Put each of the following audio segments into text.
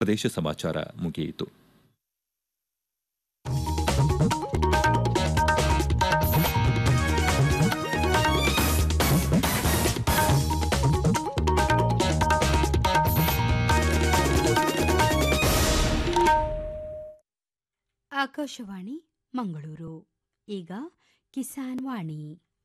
ಪ್ರದೇಶ ಸಮಾಚಾರ ಮುಗಿಯಿತು ಆಕಾಶವಾಣಿ ಮಂಗಳೂರು ಈಗ ಕಿಸಾನ್ ವಾಣಿ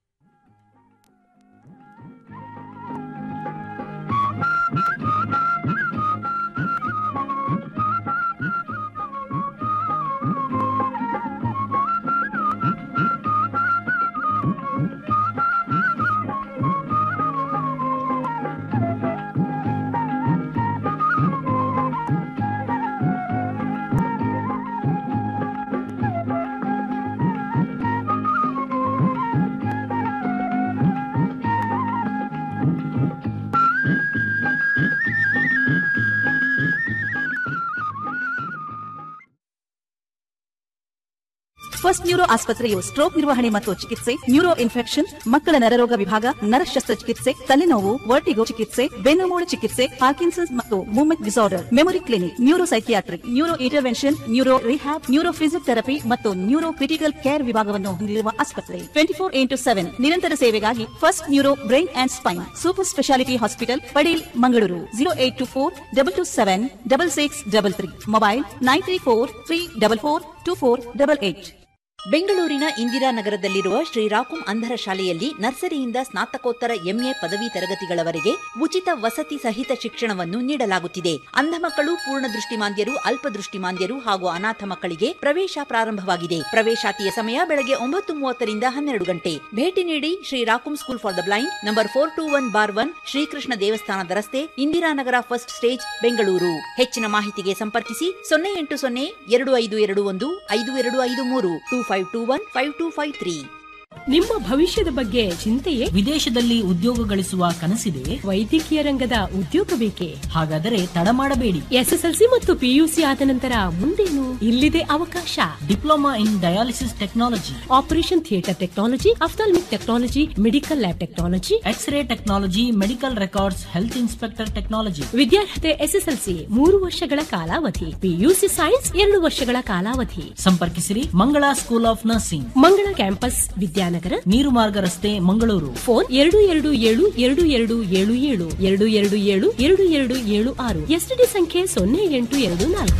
ಫಸ್ಟ್ ನ್ಯೂರೋ ಆಸ್ಪತ್ರೆಯು ಸ್ಟ್ರೋಕ್ ನಿರ್ವಹಣೆ ಮತ್ತು ಚಿಕಿತ್ಸೆ ನ್ಯೂರೋ ಇನ್ಫೆಕ್ಷನ್ ಮಕ್ಕಳ ನರರೋಗ ವಿಭಾಗ ನರ ಶಸ್ತ್ರಚಿಕಿತ್ಸೆ ತಲೆನೋವು ವರ್ಟಿಗೋ ಚಿಕಿತ್ಸೆ ಬೆನ್ನುಮೂಳೆ ಚಿಕಿತ್ಸೆ ಪಾರ್ಕಿನ್ಸನ್ಸ್ ಮತ್ತು movement disorder memory clinic neuro psychiatric neuro intervention neuro rehab neuro physiotherapy ಮತ್ತು ನ್ಯೂರೋ ಕ್ರಿಟಿಕಲ್ ಕೇರ್ ವಿಭಾಗವನ್ನು ಹೊಂದಿರುವ ಆಸ್ಪತ್ರೆ ಟ್ವೆಂಟಿ ಫೋರ್ ಇಂಟು ಸೆವೆನ್ ನಿರಂತರ ಸೇವೆಗಾಗಿ first neuro brain and spine super speciality hospital Padil Mangaluru zero eight two four double two seven double six double three mobile nine three four three double four two four double eight ಬೆಂಗಳೂರಿನ ಇಂದಿರಾನಗರದಲ್ಲಿರುವ ಶ್ರೀರಾಕುಂ ಅಂಧರ ಶಾಲೆಯಲ್ಲಿ ನರ್ಸರಿಯಿಂದ ಸ್ನಾತಕೋತ್ತರ MA ಪದವಿ ತರಗತಿಗಳವರೆಗೆ ಉಚಿತ ವಸತಿ ಸಹಿತ ಶಿಕ್ಷಣವನ್ನು ನೀಡಲಾಗುತ್ತಿದೆ ಅಂಧ ಮಕ್ಕಳು ಪೂರ್ಣ ದೃಷ್ಟಿಮಾಂದ್ಯರು ಅಲ್ಪದೃಷ್ಟಿಮಾಂದ್ಯರು ಹಾಗೂ ಅನಾಥ ಮಕ್ಕಳಿಗೆ ಪ್ರವೇಶ ಪ್ರಾರಂಭವಾಗಿದೆ ಪ್ರವೇಶಾತಿಯ ಸಮಯ ಬೆಳಗ್ಗೆ ಒಂಬತ್ತು ಮೂವತ್ತರಿಂದ ಹನ್ನೆರಡು ಗಂಟೆ ಭೇಟಿ ನೀಡಿ ಶ್ರೀರಾಕುಂ school for the blind number four two one bar one Shrikrishna ದೇವಸ್ಥಾನದ ರಸ್ತೆ ಇಂದಿರಾನಗರ ಫಸ್ಟ್ ಸ್ಟೇಜ್ ಬೆಂಗಳೂರು ಹೆಚ್ಚಿನ ಮಾಹಿತಿಗೆ ಸಂಪರ್ಕಿಸಿ ಸೊನ್ನೆ ಎಂಟು ಸೊನ್ನೆ ಎರಡು ಐದು ಎರಡು ಒಂದು ಐದು ಎರಡು ಐದು ಮೂರು two five two one five two five three ನಿಮ್ಮ ಭವಿಷ್ಯದ ಬಗ್ಗೆ ಚಿಂತೆಯೇ ವಿದೇಶದಲ್ಲಿ ಉದ್ಯೋಗ ಗಳಿಸುವ ಕನಸಿದೆ ವೈದ್ಯಕೀಯ ರಂಗದ ಉದ್ಯೋಗ ಬೇಕೇ ಹಾಗಾದರೆ ತಡ ಮಾಡಬೇಡಿ ಎಸ್ಎಸ್ಎಲ್ಸಿ ಮತ್ತು ಪಿಯುಸಿ ಆದ ನಂತರ ಮುಂದೇನು ಇಲ್ಲಿದೆ ಅವಕಾಶ diploma in dialysis technology operation theatre technology ophthalmic technology medical lab technology x ray technology medical records health inspector technology ವಿದ್ಯಾರ್ಹತೆ ಎಸ್ಎಸ್ಎಲ್ಸಿ ಮೂರು ವರ್ಷಗಳ ಕಾಲಾವಧಿ ಪಿಯುಸಿ ಸೈನ್ಸ್ ಎರಡು ವರ್ಷಗಳ ಕಾಲಾವಧಿ ಸಂಪರ್ಕಿಸಿರಿ Mangala school of nursing Mangala campus Vidyanagar ನೀರು ಮಾರ್ಗ ರಸ್ತೆ ಮಂಗಳೂರು ಫೋನ್ ಎರಡು ಎರಡು ಏಳು ಎರಡು ಎರಡು ಏಳು ಏಳು ಎರಡು ಎರಡು ಏಳು ಎರಡು ಎರಡು ಏಳು ಆರು ಎಸ್ಟಿಡಿ ಸಂಖ್ಯೆ ಸೊನ್ನೆ ಎಂಟು ಎರಡು ನಾಲ್ಕು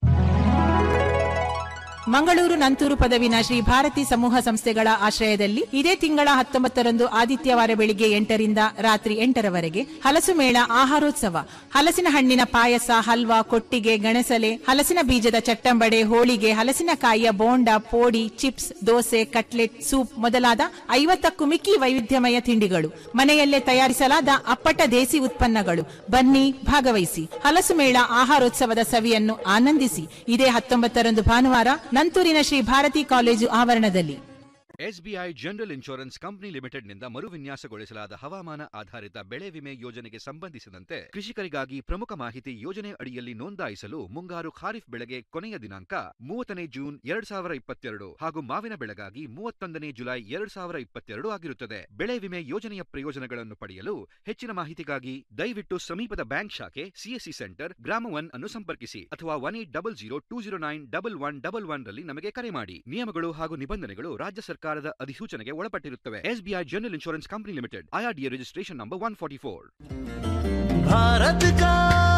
ಮಂಗಳೂರು ನಂತೂರು ಪದವಿನ ಶ್ರೀ ಭಾರತಿ ಸಮೂಹ ಸಂಸ್ಥೆಗಳ ಆಶ್ರಯದಲ್ಲಿ ಇದೇ ತಿಂಗಳ ಹತ್ತೊಂಬತ್ತರಂದು ಆದಿತ್ಯವಾರ ಬೆಳಿಗ್ಗೆ ಎಂಟರಿಂದ ರಾತ್ರಿ ಎಂಟರವರೆಗೆ ಹಲಸು ಮೇಳ ಆಹಾರೋತ್ಸವ ಹಲಸಿನ ಹಣ್ಣಿನ ಪಾಯಸ ಹಲ್ವಾ ಕೊಟ್ಟಿಗೆ ಗಣಸಲೆ ಹಲಸಿನ ಬೀಜದ ಚಟ್ಟಂಬಡೆ ಹೋಳಿಗೆ ಹಲಸಿನಕಾಯಿಯ ಬೋಂಡ ಪೋಡಿ ಚಿಪ್ಸ್ ದೋಸೆ ಕಟ್ಲೆಟ್ ಸೂಪ್ ಮೊದಲಾದ ಐವತ್ತಕ್ಕೂ ಮಿಕ್ಕಿ ವೈವಿಧ್ಯಮಯ ತಿಂಡಿಗಳು ಮನೆಯಲ್ಲೇ ತಯಾರಿಸಲಾದ ಅಪ್ಪಟ ದೇಸಿ ಉತ್ಪನ್ನಗಳು ಬನ್ನಿ ಭಾಗವಹಿಸಿ ಹಲಸು ಮೇಳ ಆಹಾರೋತ್ಸವದ ಸವಿಯನ್ನು ಆನಂದಿಸಿ ಇದೇ ಹತ್ತೊಂಬತ್ತರಂದು ಭಾನುವಾರ ನಂತೂರಿನ ಶ್ರೀ ಭಾರತಿ ಕಾಲೇಜು ಆವರಣದಲ್ಲಿ ಎಸ್ಬಿಐ ಜನರಲ್ ಇನ್ಶೂರೆನ್ಸ್ ಕಂಪನಿ ಲಿಮಿಟೆಡ್ನಿಂದ ಮರುವಿನ್ಯಾಸಗೊಳಿಸಲಾದ ಹವಾಮಾನ ಆಧಾರಿತ ಬೆಳೆ ವಿಮೆ ಯೋಜನೆಗೆ ಸಂಬಂಧಿಸಿದಂತೆ ಕೃಷಿಕರಿಗಾಗಿ ಪ್ರಮುಖ ಮಾಹಿತಿ ಯೋಜನೆ ಅಡಿಯಲ್ಲಿ ನೋಂದಾಯಿಸಲು ಮುಂಗಾರು ಖಾರಿಫ್ ಬೆಳೆಗೆ ಕೊನೆಯ ದಿನಾಂಕ ಮೂವತ್ತನೇ ಜೂನ್ ಎರಡ್ ಸಾವಿರ ಇಪ್ಪತ್ತೆರಡು ಹಾಗೂ ಮಾವಿನ ಬೆಳೆಗಾಗಿ ಮೂವತ್ತೊಂದನೇ ಜುಲೈ ಎರಡ್ ಸಾವಿರ ಇಪ್ಪತ್ತೆರಡು ಆಗಿರುತ್ತದೆ ಬೆಳೆ ವಿಮೆ ಯೋಜನೆಯ ಪ್ರಯೋಜನಗಳನ್ನು ಪಡೆಯಲು ಹೆಚ್ಚಿನ ಮಾಹಿತಿಗಾಗಿ ದಯವಿಟ್ಟು ಸಮೀಪದ ಬ್ಯಾಂಕ್ ಶಾಖೆ ಸಿಎಸ್ಸಿ ಸೆಂಟರ್ ಗ್ರಾಮ ಒನ್ ಅನ್ನು ಸಂಪರ್ಕಿಸಿ ಅಥವಾ one eight double zero two zero nine double one double one ರಲ್ಲಿ ನಮಗೆ ಕರೆ ಮಾಡಿ ನಿಯಮಗಳು ಹಾಗೂ ನಿಬಂಧನೆಗಳು ರಾಜ್ಯ ಸರ್ಕಾರದ ಅಧಿಸೂಚನೆಗೆ ಒಳಪಟ್ಟಿರುತ್ತವೆ SBI general insurance company limited IRDA registration number one forty four भारत का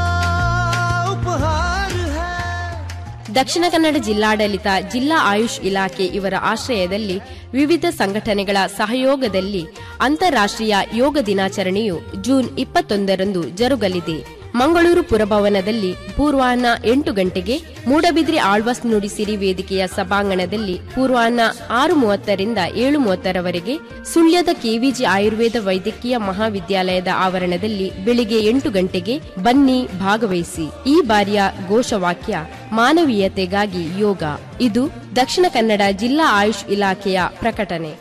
उपहार है ದಕ್ಷಿಣ ಕನ್ನಡ ಜಿಲ್ಲಾಡಳಿತ ಜಿಲ್ಲಾ ಆಯುಷ್ ಇಲಾಖೆ ಇವರ ಆಶ್ರಯದಲ್ಲಿ ವಿವಿಧ ಸಂಘಟನೆಗಳ ಸಹಯೋಗದಲ್ಲಿ ಅಂತಾರಾಷ್ಟ್ರೀಯ ಯೋಗ ದಿನಾಚರಣೆಯು ಜೂನ್ ಇಪ್ಪತ್ತೊಂದರಂದು ಜರುಗಲಿದೆ ಮಂಗಳೂರು ಪುರಭವನದಲ್ಲಿ ಪೂರ್ವಾಹ್ನ ಎಂಟು ಗಂಟೆಗೆ ಮೂಡಬಿದ್ರಿ ಆಳ್ವಾಸ್ ನುಡಿಸಿರಿ ವೇದಿಕೆಯ ಸಭಾಂಗಣದಲ್ಲಿ ಪೂರ್ವಾಹ್ನ ಆರು ಮೂವತ್ತರಿಂದ ಏಳು ಮೂವತ್ತರವರೆಗೆ ಸುಳ್ಯದ ಕೆವಿಜಿ ಆಯುರ್ವೇದ ವೈದ್ಯಕೀಯ ಮಹಾವಿದ್ಯಾಲಯದ ಆವರಣದಲ್ಲಿ ಬೆಳಿಗ್ಗೆ ಎಂಟು ಗಂಟೆಗೆ ಬನ್ನಿ ಭಾಗವಹಿಸಿ ಈ ಬಾರಿಯ ಘೋಷವಾಕ್ಯ ಮಾನವೀಯತೆಗಾಗಿ ಯೋಗ ಇದು ದಕ್ಷಿಣ ಕನ್ನಡ ಜಿಲ್ಲಾ ಆಯುಷ್ ಇಲಾಖೆಯ ಪ್ರಕಟಣೆ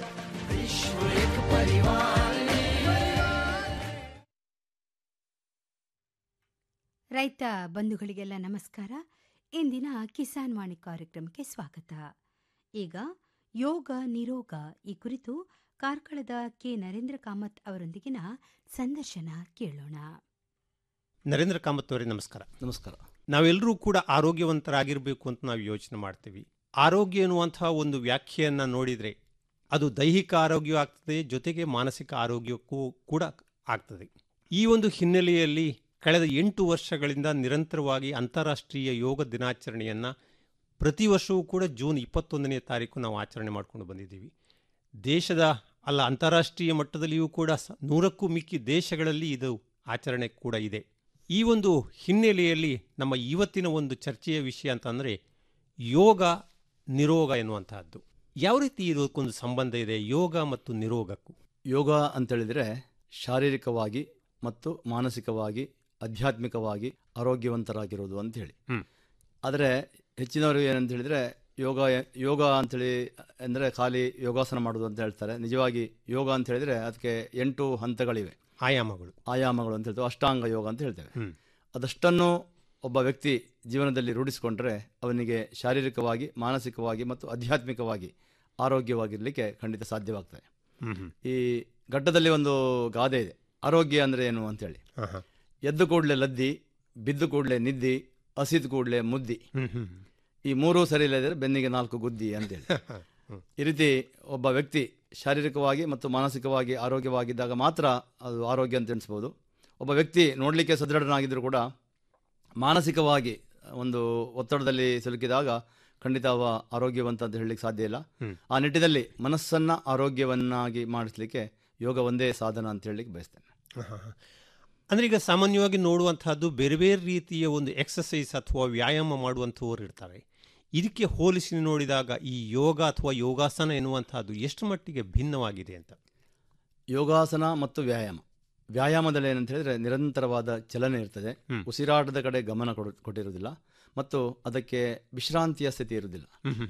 ರೈತ ಬಂಧುಗಳಿಗೆಲ್ಲ ನಮಸ್ಕಾರ ಇಂದಿನ ಕಿಸಾನ್ ವಾಣಿ ಕಾರ್ಯಕ್ರಮಕ್ಕೆ ಸ್ವಾಗತ ಈಗ ಯೋಗ ನಿರೋಗ ಈ ಕುರಿತು ಕಾರ್ಕಳದ ಕೆ ನರೇಂದ್ರ ಕಾಮತ್ ಅವರೊಂದಿಗಿನ ಸಂದರ್ಶನ ಕೇಳೋಣ ನರೇಂದ್ರ ಕಾಮತ್ ಅವರೇ ನಮಸ್ಕಾರ ನಮಸ್ಕಾರ ನಾವೆಲ್ಲರೂ ಕೂಡ ಆರೋಗ್ಯವಂತರಾಗಿರಬೇಕು ಅಂತ ನಾವು ಯೋಚನೆ ಮಾಡ್ತೀವಿ ಆರೋಗ್ಯ ಎನ್ನುವಂತಹ ಒಂದು ವ್ಯಾಖ್ಯೆಯನ್ನು ನೋಡಿದರೆ ಅದು ದೈಹಿಕ ಆರೋಗ್ಯ ಆಗ್ತದೆ ಜೊತೆಗೆ ಮಾನಸಿಕ ಆರೋಗ್ಯಕ್ಕೂ ಕೂಡ ಆಗ್ತದೆ ಈ ಒಂದು ಹಿನ್ನೆಲೆಯಲ್ಲಿ ಕಳೆದ ಎಂಟು ವರ್ಷಗಳಿಂದ ನಿರಂತರವಾಗಿ ಅಂತಾರಾಷ್ಟ್ರೀಯ ಯೋಗ ದಿನಾಚರಣೆಯನ್ನು ಪ್ರತಿ ವರ್ಷವೂ ಕೂಡ ಜೂನ್ ಇಪ್ಪತ್ತೊಂದನೇ ತಾರೀಕು ನಾವು ಆಚರಣೆ ಮಾಡಿಕೊಂಡು ಬಂದಿದ್ದೀವಿ ದೇಶದ ಅಲ್ಲ ಅಂತಾರಾಷ್ಟ್ರೀಯ ಮಟ್ಟದಲ್ಲಿಯೂ ಕೂಡ ಸ ನೂರಕ್ಕೂ ಮಿಕ್ಕಿ ದೇಶಗಳಲ್ಲಿ ಇದು ಆಚರಣೆ ಕೂಡ ಇದೆ ಈ ಒಂದು ಹಿನ್ನೆಲೆಯಲ್ಲಿ ನಮ್ಮ ಇವತ್ತಿನ ಒಂದು ಚರ್ಚೆಯ ವಿಷಯ ಅಂತಂದರೆ ಯೋಗ ನಿರೋಗ ಎನ್ನುವಂತಹದ್ದು ಯಾವ ರೀತಿ ಇದಕ್ಕೊಂದು ಸಂಬಂಧ ಇದೆ ಯೋಗ ಮತ್ತು ನಿರೋಗಕ್ಕೂ ಯೋಗ ಅಂತೇಳಿದರೆ ಶಾರೀರಿಕವಾಗಿ ಮತ್ತು ಮಾನಸಿಕವಾಗಿ ಆಧ್ಯಾತ್ಮಿಕವಾಗಿ ಆರೋಗ್ಯವಂತರಾಗಿರೋದು ಅಂತೇಳಿ ಆದರೆ ಹೆಚ್ಚಿನವರು ಏನಂತ ಹೇಳಿದರೆ ಯೋಗ ಯೋಗ ಅಂಥೇಳಿ ಅಂದರೆ ಖಾಲಿ ಯೋಗಾಸನ ಮಾಡೋದು ಅಂತ ಹೇಳ್ತಾರೆ ನಿಜವಾಗಿ ಯೋಗ ಅಂತ ಹೇಳಿದರೆ ಅದಕ್ಕೆ ಎಂಟು ಹಂತಗಳಿವೆ ಆಯಾಮಗಳು ಆಯಾಮಗಳು ಅಂತ ಹೇಳ್ತೇವೆ ಅಷ್ಟಾಂಗ ಯೋಗ ಅಂತ ಹೇಳ್ತೇವೆ ಅದಷ್ಟನ್ನು ಒಬ್ಬ ವ್ಯಕ್ತಿ ಜೀವನದಲ್ಲಿ ರೂಢಿಸಿಕೊಂಡ್ರೆ ಅವನಿಗೆ ಶಾರೀರಿಕವಾಗಿ ಮಾನಸಿಕವಾಗಿ ಮತ್ತು ಆಧ್ಯಾತ್ಮಿಕವಾಗಿ ಆರೋಗ್ಯವಾಗಿರಲಿಕ್ಕೆ ಖಂಡಿತ ಸಾಧ್ಯವಾಗ್ತದೆ ಈ ಘಟ್ಟದಲ್ಲಿ ಒಂದು ಗಾದೆ ಇದೆ ಆರೋಗ್ಯ ಅಂದರೆ ಏನು ಅಂತೇಳಿ ಎದ್ದು ಕೂಡಲೇ ಲದ್ದಿ ಬಿದ್ದು ಕೂಡಲೇ ನಿದ್ದಿ ಹಸಿದ ಕೂಡಲೇ ಮುದ್ದಿ ಈ ಮೂರೂ ಸರಿ ಇಲ್ಲದಿದ್ರೆ ಬೆನ್ನಿಗೆ ನಾಲ್ಕು ಗುದ್ದಿ ಅಂತೇಳಿ ಈ ರೀತಿ ಒಬ್ಬ ವ್ಯಕ್ತಿ ಶಾರೀರಿಕವಾಗಿ ಮತ್ತು ಮಾನಸಿಕವಾಗಿ ಆರೋಗ್ಯವಾಗಿದ್ದಾಗ ಮಾತ್ರ ಅದು ಆರೋಗ್ಯ ಅಂತ ಎಣಿಸ್ಬೋದು ಒಬ್ಬ ವ್ಯಕ್ತಿ ನೋಡಲಿಕ್ಕೆ ಸದೃಢನಾಗಿದ್ದರೂ ಕೂಡ ಮಾನಸಿಕವಾಗಿ ಒಂದು ಒತ್ತಡದಲ್ಲಿ ಸಿಲುಕಿದಾಗ ಖಂಡಿತ ಅವ ಆರೋಗ್ಯವಂತ ಅಂತ ಹೇಳಲಿಕ್ಕೆ ಸಾಧ್ಯ ಇಲ್ಲ ಆ ನಿಟ್ಟಿನಲ್ಲಿ ಮನಸ್ಸನ್ನು ಆರೋಗ್ಯವನ್ನಾಗಿ ಮಾಡಿಸ್ಲಿಕ್ಕೆ ಯೋಗ ಒಂದೇ ಸಾಧನ ಅಂತ ಹೇಳಲಿಕ್ಕೆ ಬಯಸ್ತೇನೆ ಅಂದರೆ ಈಗ ಸಾಮಾನ್ಯವಾಗಿ ನೋಡುವಂತಹದ್ದು ಬೇರೆ ಬೇರೆ ರೀತಿಯ ಒಂದು ಎಕ್ಸಸೈಸ್ ಅಥವಾ ವ್ಯಾಯಾಮ ಮಾಡುವಂಥವ್ರು ಇರ್ತಾರೆ ಇದಕ್ಕೆ ಹೋಲಿಸಿ ನೋಡಿದಾಗ ಈ ಯೋಗ ಅಥವಾ ಯೋಗಾಸನ ಎನ್ನುವಂತಹದ್ದು ಎಷ್ಟು ಮಟ್ಟಿಗೆ ಭಿನ್ನವಾಗಿದೆ ಅಂತ ಯೋಗಾಸನ ಮತ್ತು ವ್ಯಾಯಾಮ ವ್ಯಾಯಾಮದಲ್ಲಿ ಏನಂತ ಹೇಳಿದ್ರೆ ನಿರಂತರವಾದ ಚಲನೆ ಇರ್ತದೆ ಉಸಿರಾಟದ ಕಡೆ ಗಮನ ಕೊಡು ಕೊಟ್ಟಿರುವುದಿಲ್ಲ ಮತ್ತು ಅದಕ್ಕೆ ವಿಶ್ರಾಂತಿಯ ಸ್ಥಿತಿ ಇರುವುದಿಲ್ಲ